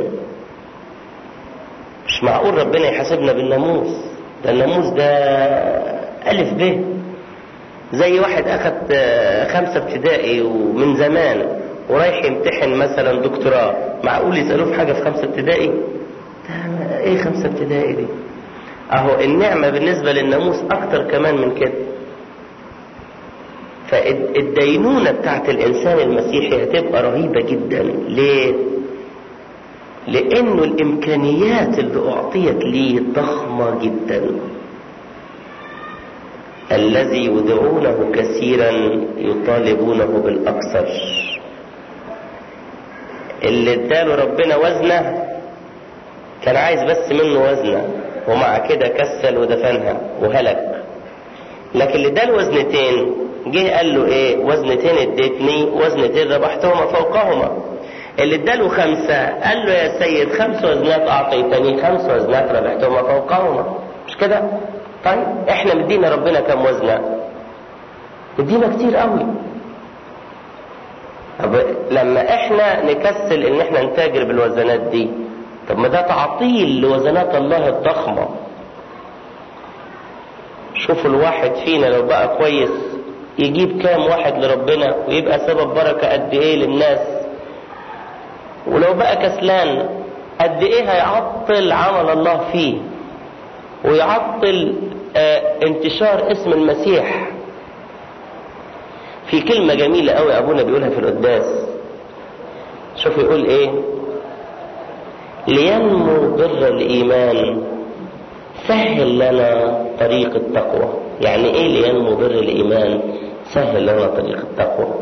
مش معقول ربنا يحاسبنا بالناموس ده الناموس ده ألف ب زي واحد أخد خمسة ابتدائي ومن زمان ورايح يمتحن مثلا دكتوراه معقول يسألوه في حاجة في خمسة ابتدائي ده ايه خمسة ابتدائي دي اهو النعمة بالنسبة للناموس اكتر كمان من كده فالدينونة بتاعت الانسان المسيحي هتبقى رهيبة جدا ليه لانه الامكانيات اللي اعطيت ليه ضخمة جدا الذي يدعونه كثيرا يطالبونه بالاكثر اللي اداله ربنا وزنه كان عايز بس منه وزنه ومع كده كسل ودفنها وهلك لكن اللي اداله وزنتين جه قال له ايه وزنتين اديتني وزنتين ربحتهما فوقهما اللي اداله خمسة قال له يا سيد خمس وزنات اعطيتني خمس وزنات ربحتهما فوقهما مش كده طيب احنا مدينا ربنا كم وزنة مدينا كتير قوي طب لما احنا نكسل ان احنا نتاجر بالوزنات دي طب ما ده تعطيل لوزنات الله الضخمة شوفوا الواحد فينا لو بقى كويس يجيب كام واحد لربنا ويبقى سبب بركة قد ايه للناس ولو بقى كسلان قد ايه هيعطل عمل الله فيه ويعطل اه انتشار اسم المسيح في كلمة جميلة قوي ابونا بيقولها في القداس شوف يقول ايه لينمو بر الايمان سهل لنا طريق التقوى يعني ايه لينمو بر الايمان سهل لنا طريق التقوى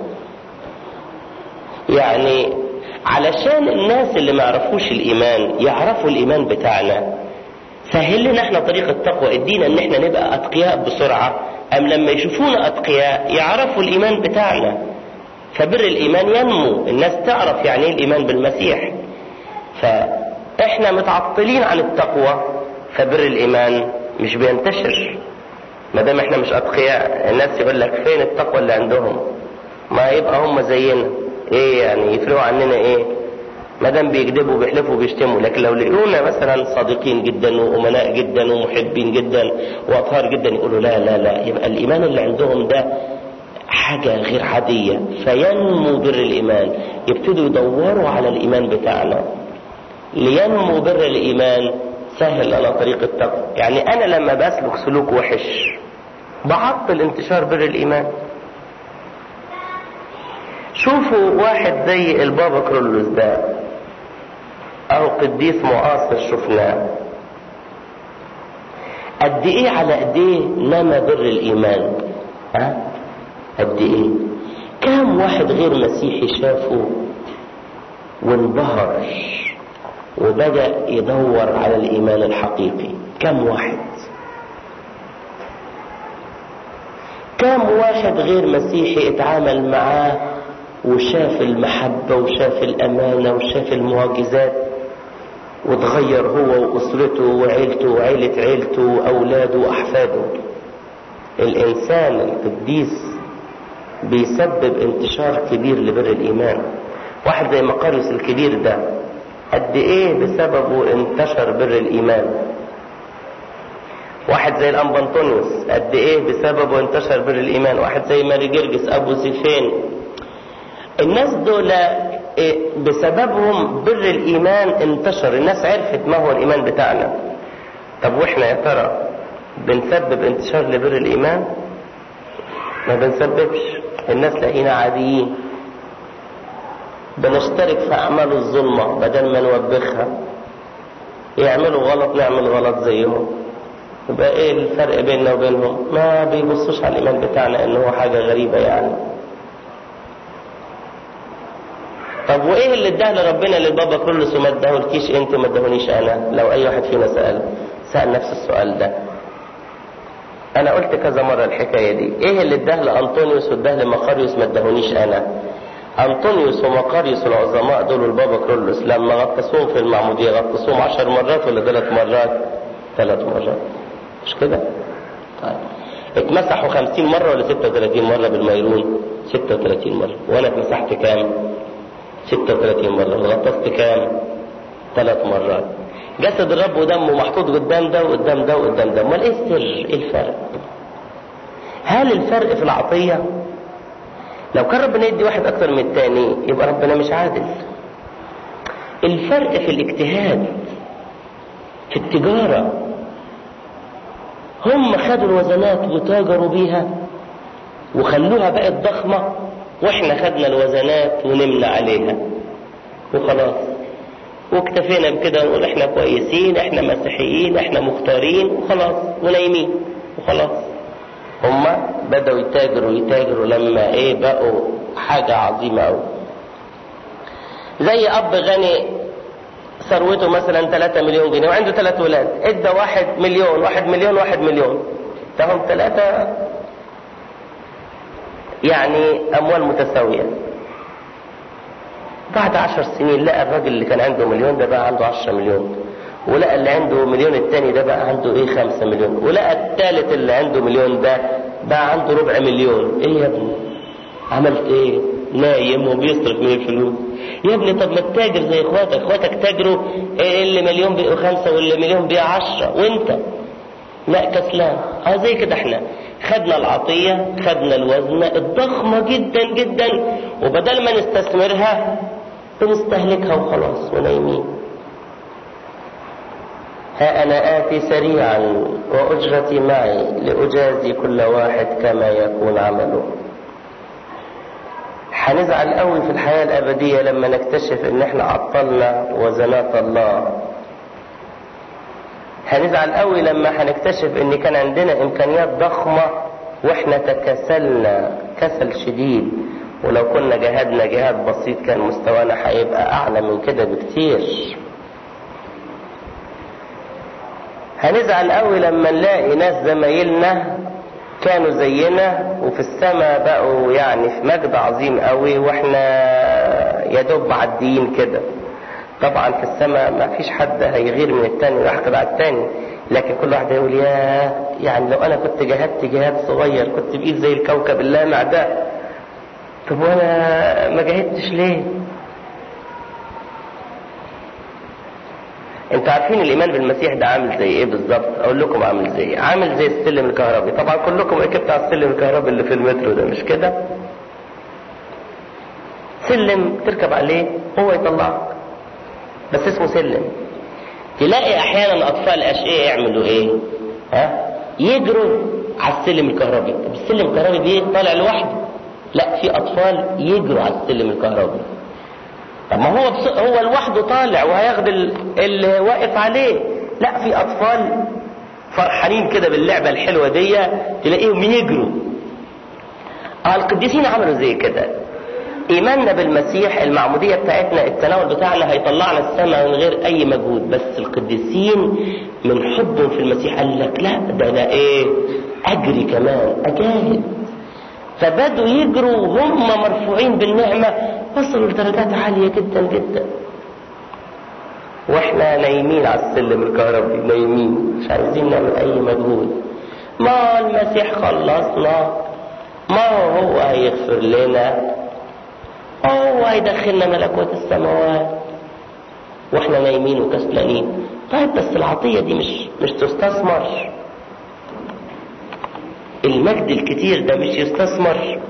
يعني علشان الناس اللي ما يعرفوش الايمان يعرفوا الايمان بتاعنا سهل لنا احنا طريق التقوى ادينا ان احنا نبقى اتقياء بسرعة ام لما يشوفونا اتقياء يعرفوا الايمان بتاعنا فبر الايمان ينمو الناس تعرف يعني ايه الايمان بالمسيح فاحنا متعطلين عن التقوى فبر الايمان مش بينتشر ما دام احنا مش اتقياء الناس يقول لك فين التقوى اللي عندهم ما يبقى هم زينا ايه يعني يفرقوا عننا ايه ما دام بيكذبوا وبيحلفوا وبيشتموا لكن لو لقونا مثلا صادقين جدا وامناء جدا ومحبين جدا واطهار جدا يقولوا لا لا لا يبقى الايمان اللي عندهم ده حاجة غير عادية فينمو بر الإيمان يبتدوا يدوروا على الإيمان بتاعنا لينمو بر الإيمان سهل لنا طريق التقوى يعني أنا لما بسلك سلوك وحش بعطل انتشار بر الإيمان شوفوا واحد زي البابا كرولوس ده أو قديس معاصر شفناه قد إيه على قد إيه نما بر الإيمان ها قد إيه كام واحد غير مسيحي شافه وانبهر وبدأ يدور على الإيمان الحقيقي كم واحد كم واحد غير مسيحي اتعامل معاه وشاف المحبة وشاف الأمانة وشاف المعجزات وتغير هو وأسرته وعيلته وعيلة عيلته وأولاده وأحفاده الإنسان القديس بيسبب انتشار كبير لبر الإيمان واحد زي مقاريوس الكبير ده قد ايه بسببه انتشر بر الايمان واحد زي الانبنطونيوس قد ايه بسببه انتشر بر الايمان واحد زي ماري جرجس ابو سيفين الناس دول إيه بسببهم بر الايمان انتشر الناس عرفت ما هو الايمان بتاعنا طب واحنا يا ترى بنسبب انتشار لبر الايمان ما بنسببش الناس لاقينا عاديين بنشترك في أعمال الظلمة بدل ما نوبخها يعملوا غلط نعمل غلط زيهم يبقى ايه الفرق بيننا وبينهم ما بيبصوش على الإيمان بتاعنا إن هو حاجة غريبة يعني طب وايه اللي اداه لربنا للبابا كرولوس وما اداهولكيش انت وما اداهونيش انا لو اي واحد فينا سال سال نفس السؤال ده انا قلت كذا مره الحكايه دي ايه اللي اداه لانطونيوس واداه لمقاريوس ما اداهونيش انا أنطونيوس ومقاريوس العظماء دول والبابا كرولوس لما غطسوهم في المعمودية غطسوهم عشر مرات ولا ثلاث مرات؟ ثلاث مرات مش كده؟ طيب اتمسحوا خمسين مرة ولا ستة وثلاثين مرة بالميرون؟ ستة وثلاثين مرة وأنا اتمسحت كام؟ 36 مرة الغطاس بكام؟ ثلاث مرات جسد الرب ودمه محطوط قدام ده وقدام ده وقدام ده امال ايه السر؟ ايه الفرق؟ هل الفرق في العطية؟ لو كان ربنا يدي واحد أكتر من التاني يبقى ربنا مش عادل. الفرق في الاجتهاد في التجارة هم خدوا الوزنات وتاجروا بيها وخلوها بقت ضخمة واحنا خدنا الوزنات ونمنا عليها وخلاص واكتفينا بكده ونقول احنا كويسين احنا مسيحيين احنا مختارين وخلاص ونايمين وخلاص هما بدأوا يتاجروا يتاجروا لما ايه بقوا حاجة عظيمة قوي زي اب غني ثروته مثلا 3 مليون جنيه وعنده ثلاث ولاد ادى واحد مليون واحد مليون واحد مليون فهم ثلاثة يعني اموال متساوية بعد عشر سنين لقى الراجل اللي كان عنده مليون ده بقى عنده عشرة مليون ولقى اللي عنده مليون التاني ده بقى عنده ايه خمسة مليون ولقى التالت اللي عنده مليون ده بقى عنده ربع مليون ايه يا ابني عملت ايه نايم وبيصرف من الفلوس يا ابني طب ما تتاجر زي اخواتك اخواتك تاجروا إيه اللي مليون بيبقوا خمسة واللي مليون بيبقى عشرة وانت لا كسلان اه زي كده احنا خدنا العطية خدنا الوزنة الضخمة جدا جدا وبدل ما نستثمرها بنستهلكها وخلاص ونايمين ها أنا آتي سريعا وأجرتي معي لأجازي كل واحد كما يكون عمله هنزعل قوي في الحياة الأبدية لما نكتشف إن إحنا عطلنا وزنات الله هنزعل قوي لما هنكتشف إن كان عندنا إمكانيات ضخمة وإحنا تكاسلنا كسل شديد ولو كنا جهدنا جهاد بسيط كان مستوانا هيبقى أعلى من كده بكتير هنزعل قوي لما نلاقي ناس زمايلنا كانوا زينا وفي السماء بقوا يعني في مجد عظيم قوي واحنا يا دوب معديين كده طبعا في السماء ما فيش حد هيغير من التاني ويحقد على التاني لكن كل واحد هيقول يا يعني لو انا كنت جهدت جهاد صغير كنت بقيت زي الكوكب اللامع ده طب وانا ما جهدتش ليه انتوا عارفين الايمان بالمسيح ده عامل زي ايه بالظبط اقول لكم عامل زي ايه عامل زي السلم الكهربي طبعا كلكم ركبت على السلم الكهربي اللي في المترو ده مش كده سلم تركب عليه هو يطلعك بس اسمه سلم تلاقي احيانا اطفال اشقياء يعملوا ايه ها يجروا على السلم الكهربي طب السلم الكهربي دي طالع لوحده لا في اطفال يجروا على السلم الكهربي طب ما هو بس هو لوحده طالع وهياخد اللي واقف عليه لا في اطفال فرحانين كده باللعبه الحلوه دي تلاقيهم يجروا اه القديسين عملوا زي كده ايماننا بالمسيح المعموديه بتاعتنا التناول بتاعنا هيطلعنا السماء من غير اي مجهود بس القديسين من حبهم في المسيح قال لك لا ده انا ايه اجري كمان اجاهد فبدوا يجروا وهم مرفوعين بالنعمه وصلوا لدرجات عاليه جدا جدا واحنا نايمين على السلم الكهربي نايمين مش عايزين نعمل اي مجهود ما المسيح خلصنا ما هو هيغفر لنا هو هيدخلنا ملكوت السماوات واحنا نايمين وكسلانين طيب بس العطية دي مش مش تستثمر المجد الكتير ده مش يستثمر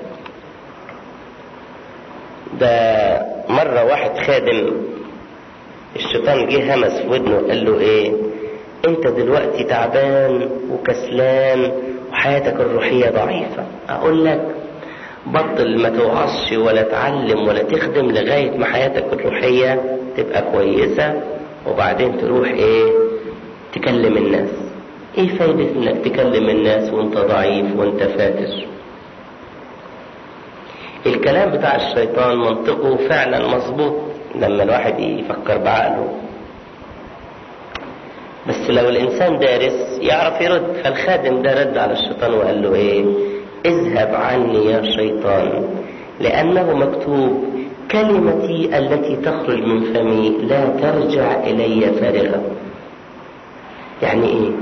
ده مرة واحد خادم الشيطان جه همس في ودنه قال له ايه انت دلوقتي تعبان وكسلان وحياتك الروحية ضعيفة اقول لك بطل ما توعظش ولا تعلم ولا تخدم لغاية ما حياتك الروحية تبقى كويسة وبعدين تروح ايه تكلم الناس ايه فايدة انك تكلم الناس وانت ضعيف وانت فاتر الكلام بتاع الشيطان منطقه فعلا مظبوط لما الواحد يفكر بعقله بس لو الانسان دارس يعرف يرد فالخادم ده رد على الشيطان وقال له ايه اذهب عني يا شيطان لانه مكتوب كلمتي التي تخرج من فمي لا ترجع الي فارغه يعني ايه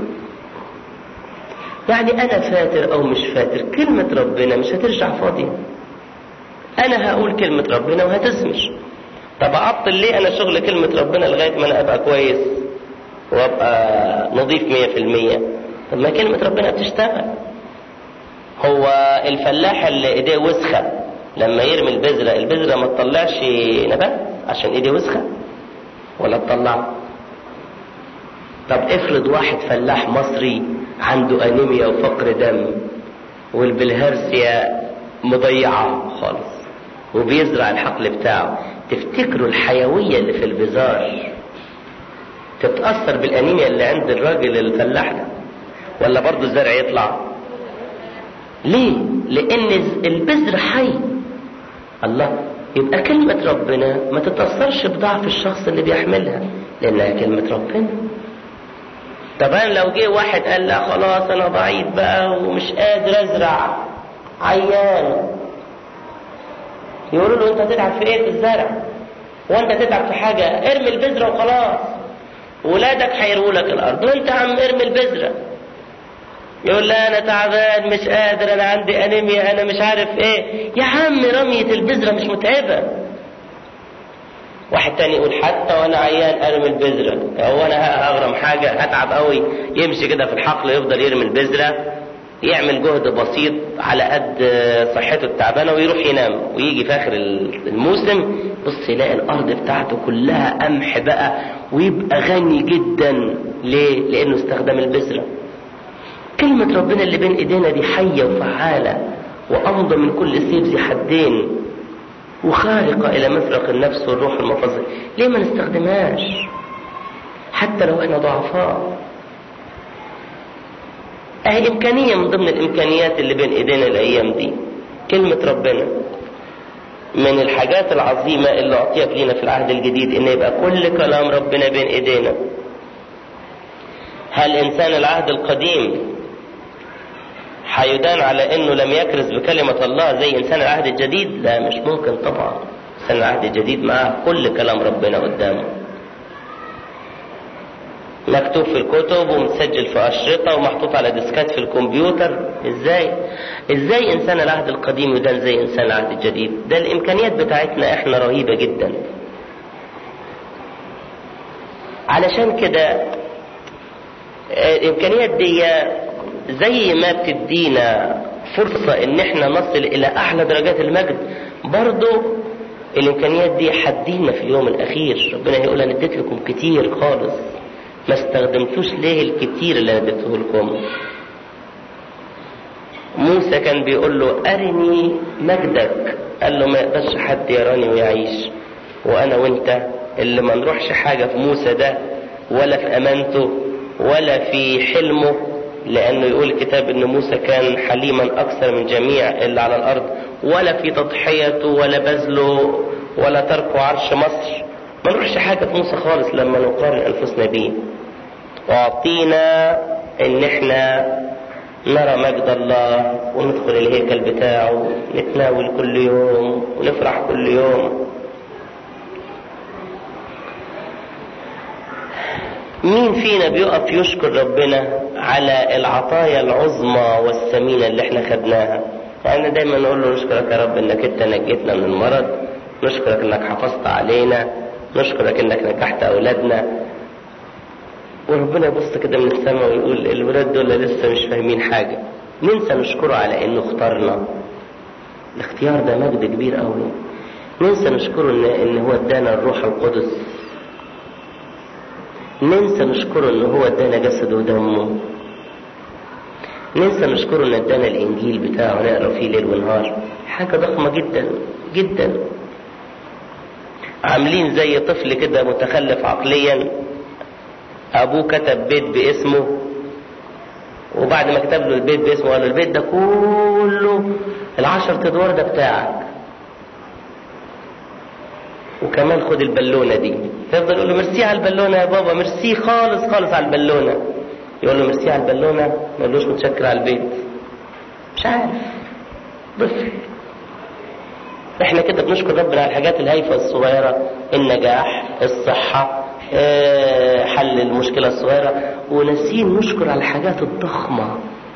يعني انا فاتر او مش فاتر كلمه ربنا مش هترجع فاضيه انا هقول كلمه ربنا وهتسمش طب اعطل ليه انا شغل كلمة ربنا لغاية ما انا ابقى كويس وابقى نظيف مية في المية طب ما كلمة ربنا بتشتغل هو الفلاح اللي ايديه وسخة لما يرمي البذرة البذرة ما تطلعش نبات عشان ايديه وسخة ولا تطلع طب افرض واحد فلاح مصري عنده انيميا وفقر دم والبلهارسيا مضيعة خالص وبيزرع الحقل بتاعه تفتكروا الحيوية اللي في البزار تتأثر بالأنيميا اللي عند الراجل الفلاح ده ولا برضه الزرع يطلع ليه لأن البذر حي الله يبقى كلمة ربنا ما تتأثرش بضعف الشخص اللي بيحملها لأنها كلمة ربنا طبعا لو جه واحد قال لا خلاص أنا ضعيف بقى ومش قادر أزرع عيان يقولوا له أنت تتعب في إيه في الزرع وأنت تتعب في حاجة ارمي البذرة وخلاص ولادك هيروا لك الأرض وأنت يا عم ارمي البذرة يقول لا انا تعبان مش قادر انا عندي انيميا انا مش عارف ايه يا عم رمية البذرة مش متعبة واحد تاني يقول حتى وانا عيان ارمي البذرة هو انا هغرم حاجة هتعب قوي يمشي كده في الحقل يفضل يرمي البذرة يعمل جهد بسيط على قد صحته التعبانة ويروح ينام ويجي في اخر الموسم بص يلاقي الارض بتاعته كلها قمح بقى ويبقى غني جدا ليه لانه استخدم البذره كلمة ربنا اللي بين ايدينا دي حية وفعالة وأمضى من كل سيف ذي حدين وخارقة إلى مفرق النفس والروح المفضل ليه ما نستخدمهاش حتى لو احنا ضعفاء اهي إمكانية من ضمن الإمكانيات اللي بين ايدينا الأيام دي كلمة ربنا من الحاجات العظيمة اللي أعطيت لنا في العهد الجديد إن يبقى كل كلام ربنا بين إيدينا هل إنسان العهد القديم هيدان على انه لم يكرز بكلمة الله زي انسان العهد الجديد لا مش ممكن طبعا انسان العهد الجديد معاه كل كلام ربنا قدامه مكتوب في الكتب ومتسجل في أشرطة ومحطوط على ديسكات في الكمبيوتر ازاي ازاي انسان العهد القديم يدان زي انسان العهد الجديد ده الامكانيات بتاعتنا احنا رهيبة جدا علشان كده الامكانيات دي زي ما بتدينا فرصة ان احنا نصل الى اعلى درجات المجد برضو الامكانيات دي حدينا في اليوم الاخير ربنا هيقول انا اديت لكم كتير خالص ما استخدمتوش ليه الكتير اللي انا اديته لكم موسى كان بيقول له ارني مجدك قال له ما يقدرش حد يراني ويعيش وانا وانت اللي ما نروحش حاجة في موسى ده ولا في امانته ولا في حلمه لأنه يقول الكتاب أن موسى كان حليما أكثر من جميع اللي على الأرض ولا في تضحيته ولا بذله ولا تركه عرش مصر ما نروحش حاجة في موسى خالص لما نقارن أنفسنا بيه وأعطينا إن إحنا نرى مجد الله وندخل الهيكل بتاعه نتناول كل يوم ونفرح كل يوم مين فينا بيقف يشكر ربنا على العطايا العظمى والثمينة اللي احنا خدناها يعني دايما نقول له نشكرك يا رب انك انت نجيتنا من المرض نشكرك انك حفظت علينا نشكرك انك نجحت اولادنا وربنا يبص كده من السماء ويقول الولاد دول لسه مش فاهمين حاجة ننسى نشكره على انه اختارنا الاختيار ده مجد كبير قوي ننسى نشكره ان, إن هو ادانا الروح القدس ننسى نشكره ان هو ادانا جسده ودمه ننسى نشكره ان ادانا الانجيل بتاعه نقرا فيه ليل ونهار حاجه ضخمه جدا جدا عاملين زي طفل كده متخلف عقليا ابوه كتب بيت باسمه وبعد ما كتب له البيت باسمه قال له البيت ده كله العشر ادوار ده بتاعك وكمان خد البالونه دي فيفضل يقول له ميرسي على البالونه يا بابا ميرسي خالص خالص على البالونه يقول له ميرسي على البالونه ما يقولوش متشكر على البيت مش عارف طفل احنا كده بنشكر ربنا على الحاجات الهايفه الصغيره النجاح الصحه اه حل المشكله الصغيره ونسين نشكر على الحاجات الضخمه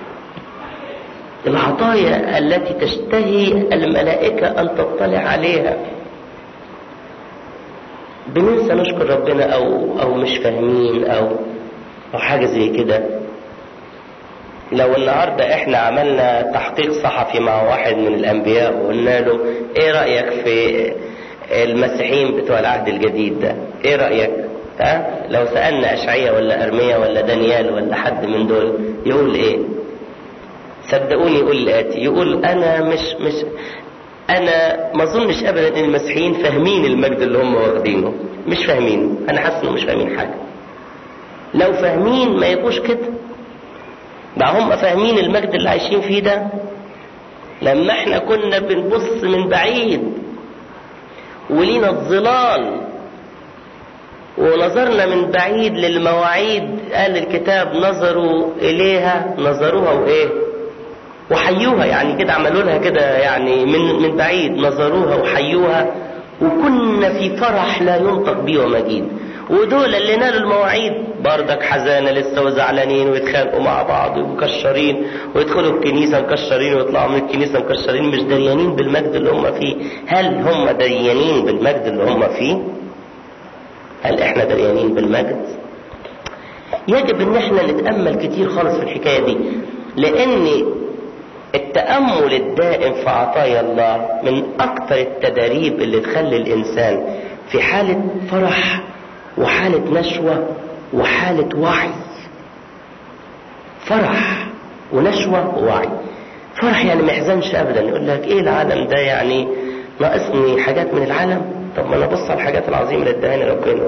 العطايا التي تشتهي الملائكه ان تطلع عليها بننسى نشكر ربنا او او مش فاهمين او او حاجه زي كده لو النهارده احنا عملنا تحقيق صحفي مع واحد من الانبياء وقلنا له ايه رايك في المسيحيين بتوع العهد الجديد ده ايه رايك ها لو سالنا اشعياء ولا ارميا ولا دانيال ولا حد من دول يقول ايه صدقوني يقول الاتي يقول انا مش مش انا ما اظنش ابدا ان المسيحيين فاهمين المجد اللي هم واخدينه مش فاهمينه انا حاسس انهم مش فاهمين حاجه لو فاهمين ما يبقوش كده ده هم فاهمين المجد اللي عايشين فيه ده لما احنا كنا بنبص من بعيد ولينا الظلال ونظرنا من بعيد للمواعيد قال الكتاب نظروا اليها نظروها وايه وحيوها يعني كده عملوا لها كده يعني من من بعيد نظروها وحيوها وكنا في فرح لا ينطق به ومجيد ودول اللي نالوا المواعيد بردك حزانه لسه وزعلانين ويتخانقوا مع بعض ومكشرين ويدخلوا الكنيسه مكشرين ويطلعوا من الكنيسه مكشرين مش دريانين بالمجد اللي هم فيه هل هم دريانين بالمجد اللي هم فيه هل احنا دريانين بالمجد يجب ان احنا نتامل كتير خالص في الحكايه دي لان التامل الدائم في عطايا الله من اكثر التداريب اللي تخلي الانسان في حاله فرح وحالة نشوة وحالة وعي فرح ونشوة ووعي فرح يعني ما يحزنش ابدا يقول لك ايه العالم ده يعني ناقصني حاجات من العالم طب ما انا ابص على الحاجات العظيمه اللي اداني ربنا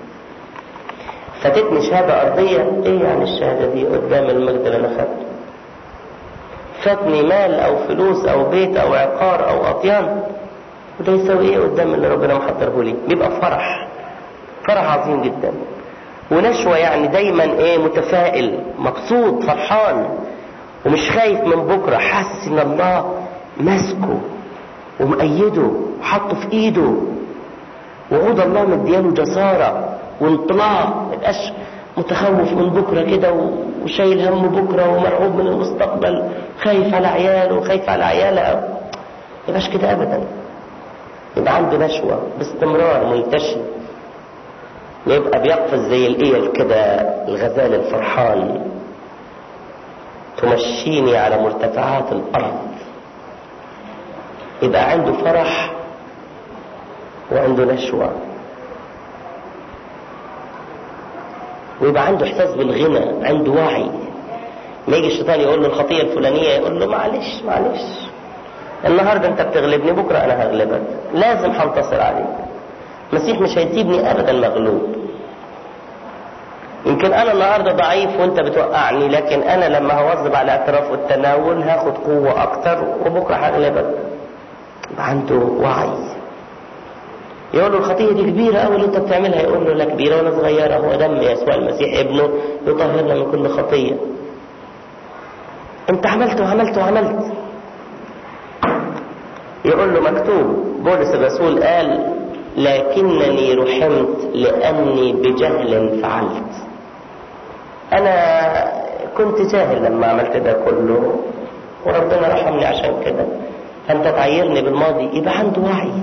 فاتتني شهاده ارضيه ايه يعني الشهاده دي قدام المجد اللي انا خدته فاتني مال او فلوس او بيت او عقار او اطيان وده يساوي ايه قدام اللي ربنا محضره لي بيبقى فرح فرح عظيم جدا ونشوة يعني دايما ايه متفائل مبسوط فرحان ومش خايف من بكرة حاسس ان الله ماسكه ومأيده وحطه في ايده وعود الله مدياله جسارة وانطلاق ما يبقاش متخوف من بكرة كده وشايل هم بكرة ومرعوب من المستقبل خايف على عياله وخايف على عياله ما يبقاش كده ابدا يبقى عنده نشوة باستمرار منتشر يبقى بيقفز زي الايل كده الغزال الفرحان تمشيني على مرتفعات الارض يبقى عنده فرح وعنده نشوة ويبقى عنده احساس بالغنى عنده وعي ما يجي الشيطان يقول له الخطية الفلانية يقول له معلش معلش النهارده انت بتغلبني بكره انا هغلبك لازم هنتصر عليك المسيح مش هيسيبني ابدا مغلوب يمكن انا النهارده ضعيف وانت بتوقعني لكن انا لما هواظب على الاعتراف والتناول هاخد قوه اكتر وبكره هغلبك يبقى عنده وعي يقول له الخطيه دي كبيره قوي اللي انت بتعملها يقول له لا كبيره ولا صغيره هو دم يسوع المسيح ابنه يطهرنا من كل خطيه انت عملت وعملت وعملت يقول له مكتوب بولس الرسول قال لكنني رحمت لاني بجهل فعلت انا كنت جاهل لما عملت ده كله وربنا رحمني عشان كده فانت تعيرني بالماضي يبقى عنده وعي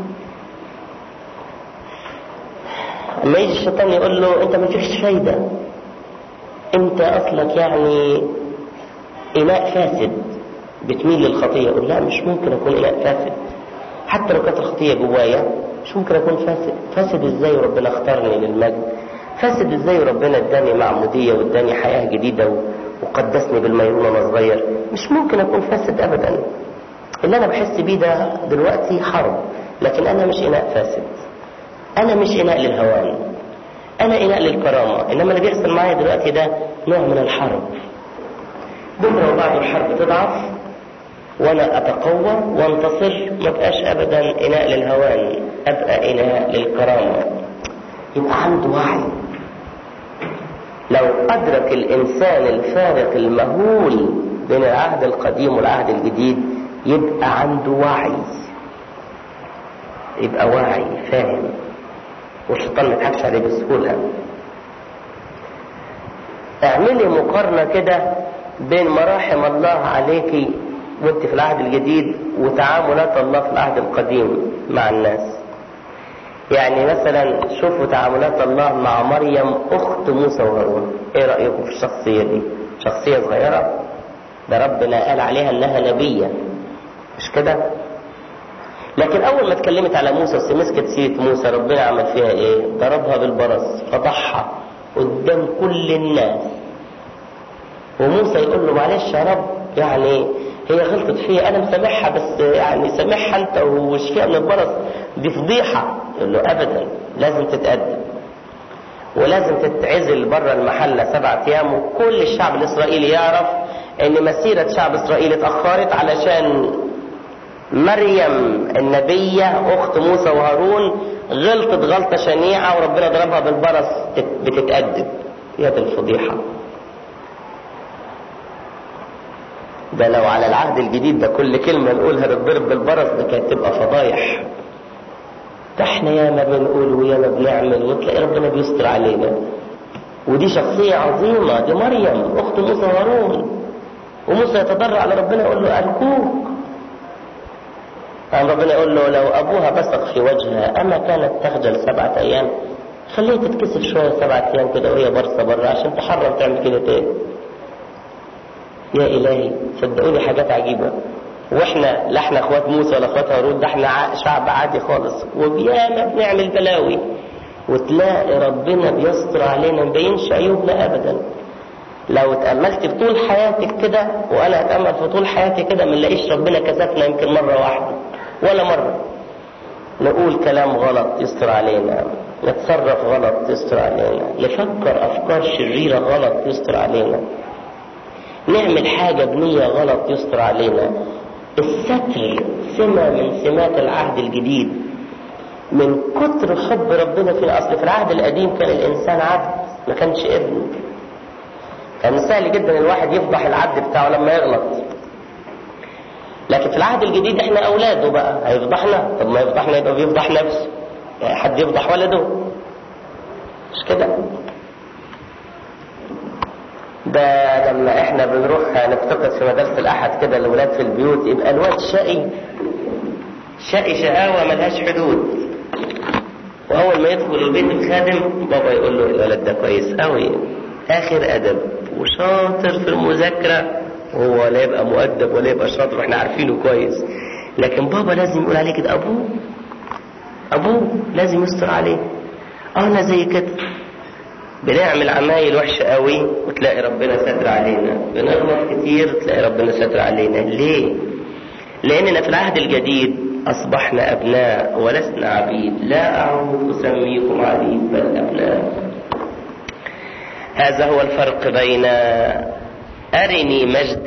لما يجي الشيطان يقول له انت ما فيكش فايده انت اصلك يعني اناء فاسد بتميل للخطيه يقول لا مش ممكن اكون اناء فاسد حتى لو كانت الخطيه جوايا مش ممكن اكون فاسد فاسد ازاي وربنا اختارني للمجد فاسد ازاي وربنا اداني معموديه واداني حياه جديده وقدسني بالميرون وانا صغير مش ممكن اكون فاسد ابدا اللي انا بحس بيه ده دلوقتي حرب لكن انا مش اناء فاسد انا مش اناء للهوان انا اناء للكرامه انما اللي بيحصل معايا دلوقتي ده نوع من الحرب بكره وبعد الحرب تضعف وانا اتقوى وانتصر ما بقاش ابدا اناء للهوان ابقى اناء للكرامه يبقى عنده وعي لو ادرك الانسان الفارق المهول بين العهد القديم والعهد الجديد يبقى عنده وعي يبقى واعي فاهم والشيطان ما يضحكش عليه بسهوله اعملي مقارنه كده بين مراحم الله عليكي وانت في العهد الجديد وتعاملات الله في العهد القديم مع الناس يعني مثلا شوفوا تعاملات الله مع مريم اخت موسى وهارون ايه رايكم في الشخصيه دي شخصيه صغيره ده ربنا قال عليها انها نبيه مش كده لكن اول ما اتكلمت على موسى مسكت سيره موسى ربنا عمل فيها ايه ضربها بالبرص فضحها قدام كل الناس وموسى يقول له معلش يا رب يعني هي غلطت فيا انا مسامحها بس يعني سامحها انت وشفيها من البرص دي فضيحه يقول له ابدا لازم تتقدم ولازم تتعزل بره المحله سبعة ايام وكل الشعب الاسرائيلي يعرف ان مسيره شعب اسرائيل اتاخرت علشان مريم النبيه اخت موسى وهارون غلطت غلطه شنيعه وربنا ضربها بالبرص بتتأدب يا دي الفضيحه ده لو على العهد الجديد ده كل كلمة نقولها تتضرب بالبرص ده كانت تبقى فضايح ده احنا ياما بنقول وياما بنعمل وتلاقي ربنا بيستر علينا ودي شخصية عظيمة دي مريم أخت موسى هارون وموسى يتضرع على ربنا يقول له أرجوك قام ربنا يقول له لو أبوها بصق في وجهها أما كانت تخجل سبعة أيام خليها تتكسف شوية سبعة أيام كده وهي برصة بره عشان تحرم تعمل كده تاني يا إلهي صدقوني حاجات عجيبة واحنا لا احنا اخوات موسى ولا اخوات هارون ده احنا شعب عادي خالص وبياما بنعمل بلاوي وتلاقي ربنا بيستر علينا ما بينش عيوبنا ابدا لو اتأملت في طول حياتك كده وانا اتأمل في طول حياتي كده ما نلاقيش ربنا كسفنا يمكن مرة واحدة ولا مرة نقول كلام غلط يستر علينا نتصرف غلط يستر علينا نفكر افكار شريرة غلط يستر علينا نعمل حاجة بنية غلط يستر علينا الستر سمة من سمات العهد الجديد من كتر حب ربنا في الأصل في العهد القديم كان الإنسان عبد ما كانش ابن كان سهل جدا الواحد يفضح العبد بتاعه لما يغلط لكن في العهد الجديد احنا اولاده بقى هيفضحنا طب ما يفضحنا يبقى بيفضح نفسه يعني حد يفضح ولده مش كده ده لما احنا بنروح نفتقد في مدرسة الأحد كده الولاد في البيوت يبقى الواد شقي شقي شقاوة ملهاش حدود وأول ما يدخل البيت الخادم بابا يقول له الولد ده كويس قوي آخر أدب وشاطر في المذاكرة وهو لا يبقى مؤدب ولا يبقى شاطر واحنا عارفينه كويس لكن بابا لازم يقول عليه كده أبوه أبوه لازم يستر عليه اه أنا زي كده بنعمل عمايل وحشة قوي وتلاقي ربنا ستر علينا بنغلط كتير تلاقي ربنا ستر علينا ليه لأننا في العهد الجديد أصبحنا أبناء ولسنا عبيد لا أعود أسميكم عبيد بل أبناء هذا هو الفرق بين أرني مجد